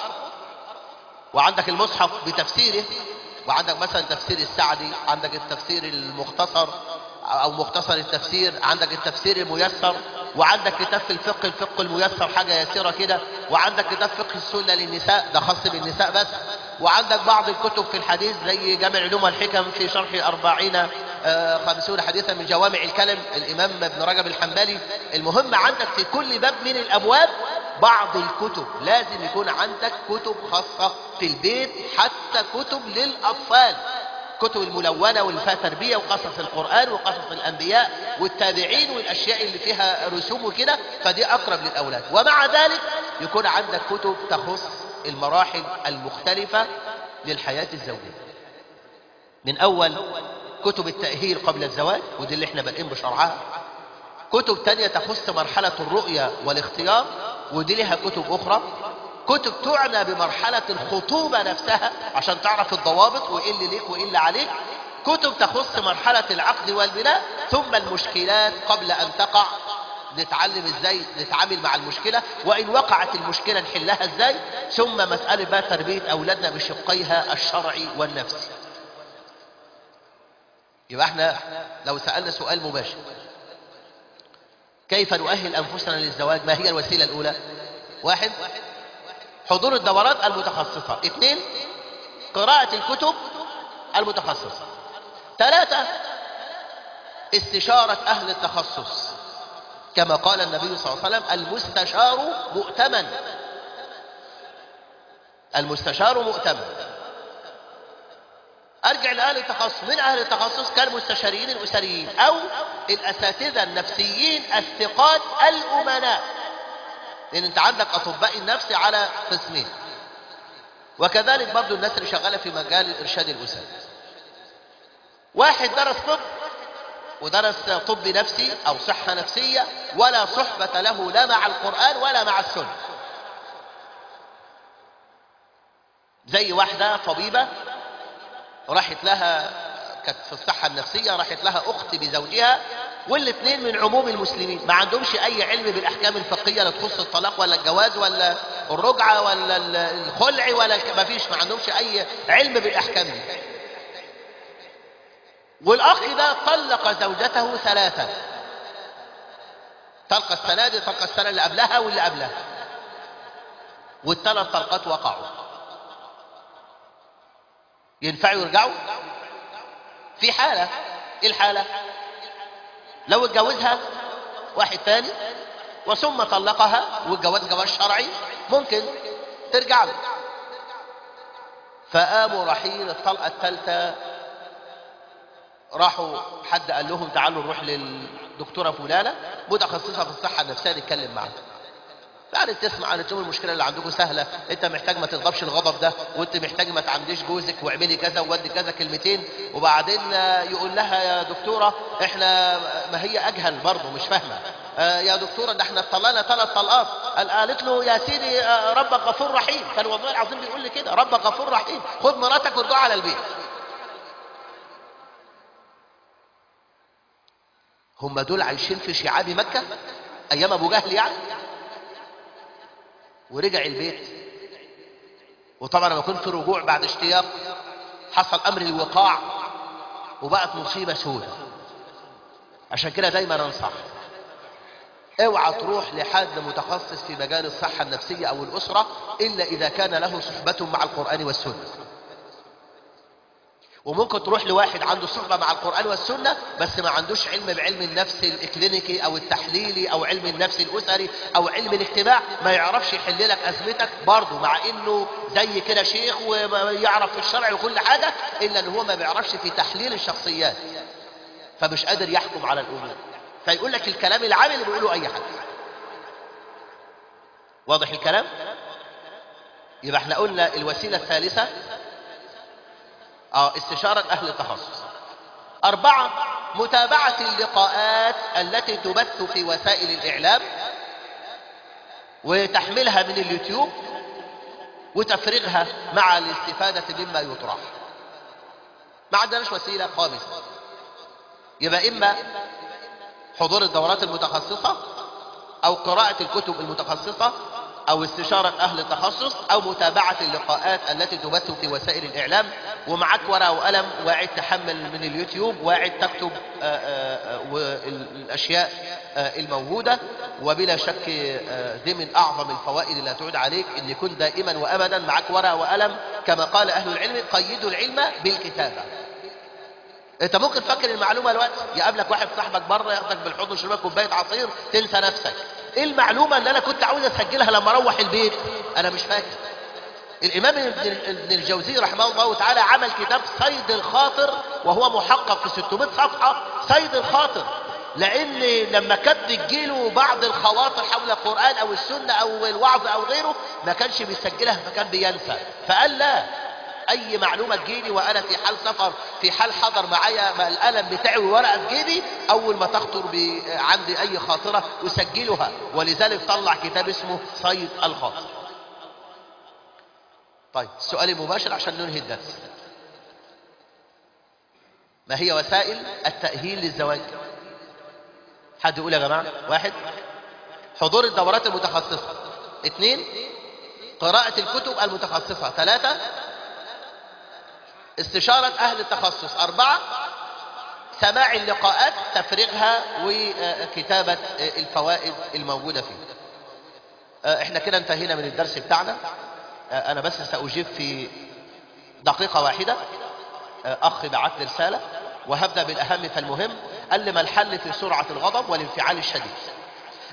Speaker 1: وعندك المصحف بتفسيره وعندك مثلا تفسير السعدي عندك التفسير المختصر او مختصر التفسير عندك التفسير الميسر وعندك كتاب في الفقه الفقه الميسر حاجة يسيرة كده وعندك كتاب فقه السنة للنساء ده خاص بالنساء بس وعندك بعض الكتب في الحديث زي جامع علوم والحكم في شرح أربعين خمسون حديثا من جوامع الكلم الإمام ابن رجب الحنبلي المهم عندك في كل باب من الأبواب بعض الكتب لازم يكون عندك كتب خاصة في البيت حتى كتب للأطفال كتب الملونة واللي فيها تربية وقصص القرآن وقصص الأنبياء والتابعين والأشياء اللي فيها رسوم وكده فدي أقرب للأولاد ومع ذلك يكون عندك كتب تخص المراحل المختلفة للحياة الزوجية من أول كتب التأهيل قبل الزواج ودي اللي احنا بادئين بشرعها كتب تانية تخص مرحلة الرؤية والاختيار ودي لها كتب أخرى كتب تعنى بمرحلة الخطوبة نفسها عشان تعرف الضوابط وإيه اللي ليك وإيه اللي عليك كتب تخص مرحلة العقد والبناء ثم المشكلات قبل أن تقع نتعلم ازاي نتعامل مع المشكلة وإن وقعت المشكلة نحلها ازاي ثم مسألة بقى تربية أولادنا بشقيها الشرعي والنفسي يبقى احنا لو سألنا سؤال مباشر كيف نؤهل أنفسنا للزواج ما هي الوسيلة الأولى واحد حضور الدورات المتخصصة اثنين قراءة الكتب المتخصصة ثلاثة استشارة أهل التخصص كما قال النبي صلى الله عليه وسلم المستشار مؤتمن المستشار مؤتمن ارجع لاهل التخصص من اهل التخصص كالمستشارين الاسريين او الاساتذه النفسيين الثقات الامناء لان انت عندك اطباء النفس على قسمين وكذلك برضو الناس اللي شغاله في مجال الارشاد الاسري واحد درس طب ودرس طب نفسي او صحه نفسيه ولا صحبه له لا مع القران ولا مع السنه زي واحده طبيبه راحت لها كانت في الصحة النفسية راحت لها أخت بزوجها والاثنين من عموم المسلمين ما عندهمش أي علم بالأحكام الفقهية لا تخص الطلاق ولا الجواز ولا الرجعة ولا الخلع ولا ما فيش ما عندهمش أي علم بالأحكام دي والأخ ده طلق زوجته ثلاثة طلق السنة دي طلق السنة اللي قبلها واللي قبلها والثلاث طلقات وقعوا ينفعوا يرجعوا في حالة ايه الحالة لو اتجوزها واحد تاني وثم طلقها والجواز جواز شرعي ممكن ترجع له فقاموا رايحين الطلقة الثالثة راحوا حد قال لهم تعالوا نروح للدكتورة فلانة متخصصة في الصحة النفسية نتكلم معاها قعدت تسمع قالت لهم المشكله اللي عندكم سهله انت محتاج ما تغضبش الغضب ده وانت محتاج ما تعنديش جوزك واعملي كذا وودي كذا كلمتين وبعدين يقول لها يا دكتوره احنا ما هي اجهل برضه مش فاهمه آه يا دكتوره ده احنا طلقنا ثلاث طلقات قال قالت له يا سيدي آه ربك غفور رحيم كان والله العظيم بيقول لي كده ربك غفور رحيم خد مراتك وارجعوا على البيت هم دول عايشين في شعاب مكه ايام ابو جهل يعني ورجع البيت وطبعا لما يكون في رجوع بعد اشتياق حصل امر الوقاع وبقت مصيبه سودة عشان كده دايما انصح اوعى تروح لحد متخصص في مجال الصحه النفسيه او الاسره الا اذا كان له صحبه مع القران والسنه وممكن تروح لواحد عنده صحبة مع القرآن والسنة بس ما عندوش علم بعلم النفس الإكلينيكي أو التحليلي أو علم النفس الأسري أو علم الاجتماع ما يعرفش يحل لك أزمتك برضه مع إنه زي كده شيخ ويعرف في الشرع وكل حاجة إلا إن هو ما بيعرفش في تحليل الشخصيات فمش قادر يحكم على الأمور فيقول لك الكلام العام اللي بيقوله أي حد واضح الكلام؟ يبقى احنا قلنا الوسيلة الثالثة اه استشارة أهل التخصص أربعة متابعة اللقاءات التي تبث في وسائل الإعلام وتحميلها من اليوتيوب وتفريغها مع الاستفادة مما يطرح ما عندناش وسيلة خامسة يبقى إما حضور الدورات المتخصصة أو قراءة الكتب المتخصصة أو استشارة أهل التخصص أو متابعة اللقاءات التي تبث في وسائل الإعلام ومعك ورقة وقلم واعد تحمل من اليوتيوب واعد تكتب آآ آآ الأشياء آآ الموجودة وبلا شك دي من أعظم الفوائد اللي هتعود عليك أن يكون دائما وأبدا معك ورقة وقلم كما قال أهل العلم قيدوا العلم بالكتابة انت ممكن تفكر المعلومه الوقت يقابلك واحد صاحبك بره ياخدك بالحضن ويشربك كوبايه عصير تنسى نفسك ايه المعلومه اللي انا كنت عاوز اسجلها لما اروح البيت انا مش فاكر الامام ابن الجوزي رحمه الله تعالى عمل كتاب صيد الخاطر وهو محقق في 600 صفحه صيد الخاطر لان لما كانت تجيله بعض الخواطر حول القران او السنه او الوعظ او غيره ما كانش بيسجلها فكان بينسى فقال لا اي معلومة تجيلي وانا في حال سفر في حال حضر معايا القلم بتاعي وورقة في جيبي اول ما تخطر عندي اي خاطرة اسجلها ولذلك طلع كتاب اسمه صيد الخاطر طيب السؤال المباشر عشان ننهي الدرس ما هي وسائل التأهيل للزواج حد يقول يا جماعة واحد حضور الدورات المتخصصة اثنين قراءة الكتب المتخصصة ثلاثة استشارة أهل التخصص أربعة سماع اللقاءات تفريغها وكتابة الفوائد الموجودة فيه احنا كده انتهينا من الدرس بتاعنا انا بس سأجيب في دقيقة واحدة اخ بعت لي رسالة وهبدأ بالاهم فالمهم قال لي ما الحل في سرعة الغضب والانفعال الشديد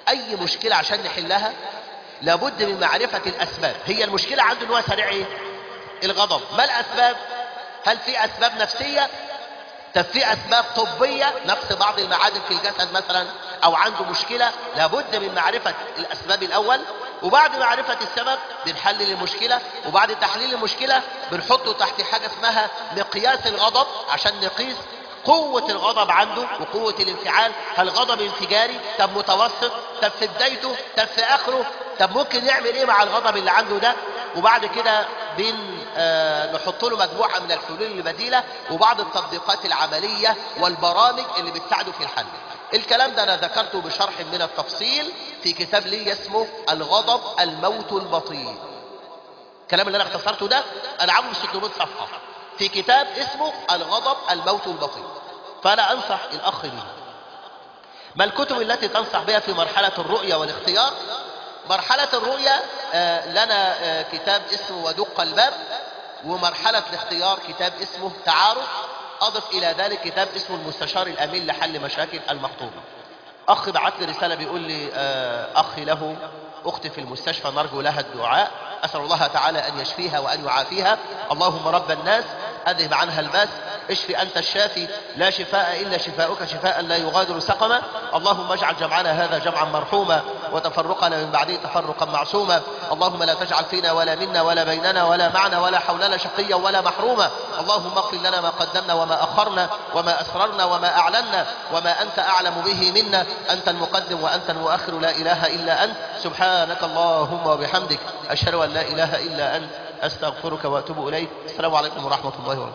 Speaker 1: اي مشكلة عشان نحلها لابد من معرفة الاسباب هي المشكلة عنده ان هو سريع ايه الغضب ما الاسباب هل في اسباب نفسية طب في اسباب طبية نقص بعض المعادن في الجسد مثلا او عنده مشكلة لابد من معرفة الاسباب الاول وبعد معرفة السبب بنحلل المشكلة وبعد تحليل المشكلة بنحطه تحت حاجة اسمها مقياس الغضب عشان نقيس قوة الغضب عنده وقوة الانفعال هل غضب انفجاري طب متوسط طب في بدايته طب في اخره طب ممكن يعمل ايه مع الغضب اللي عنده ده وبعد كده بن آه نحط له مجموعة من الحلول البديلة وبعض التطبيقات العملية والبرامج اللي بتساعده في الحل الكلام ده انا ذكرته بشرح من التفصيل في كتاب لي اسمه الغضب الموت البطيء الكلام اللي انا اختصرته ده انا عامله 600 صفحة في كتاب اسمه الغضب الموت البطيء فانا انصح الاخ به ما الكتب التي تنصح بها في مرحلة الرؤية والاختيار مرحلة الرؤية آه لنا آه كتاب اسمه ودق الباب ومرحلة الاختيار كتاب اسمه تعارف أضف إلى ذلك كتاب اسمه المستشار الأمين لحل مشاكل المخطوبة أخ بعت لي رسالة بيقول لي آه أخي له أختي في المستشفى نرجو لها الدعاء أسأل الله تعالى أن يشفيها وأن يعافيها اللهم رب الناس أذهب عنها الباس اشفي أنت الشافي لا شفاء إلا شفاؤك شفاء لا يغادر سقما اللهم اجعل جمعنا هذا جمعا مرحوما وتفرقنا من بعده تفرقا معصوما اللهم لا تجعل فينا ولا منا ولا بيننا ولا معنا ولا حولنا شقيا ولا محروما اللهم اغفر لنا ما قدمنا وما أخرنا وما أسررنا وما أعلنا وما أنت أعلم به منا أنت المقدم وأنت المؤخر لا إله إلا أنت سبحانك اللهم وبحمدك أشهد أن لا إله إلا أنت أستغفرك وأتوب إليك السلام عليكم ورحمة الله وبركاته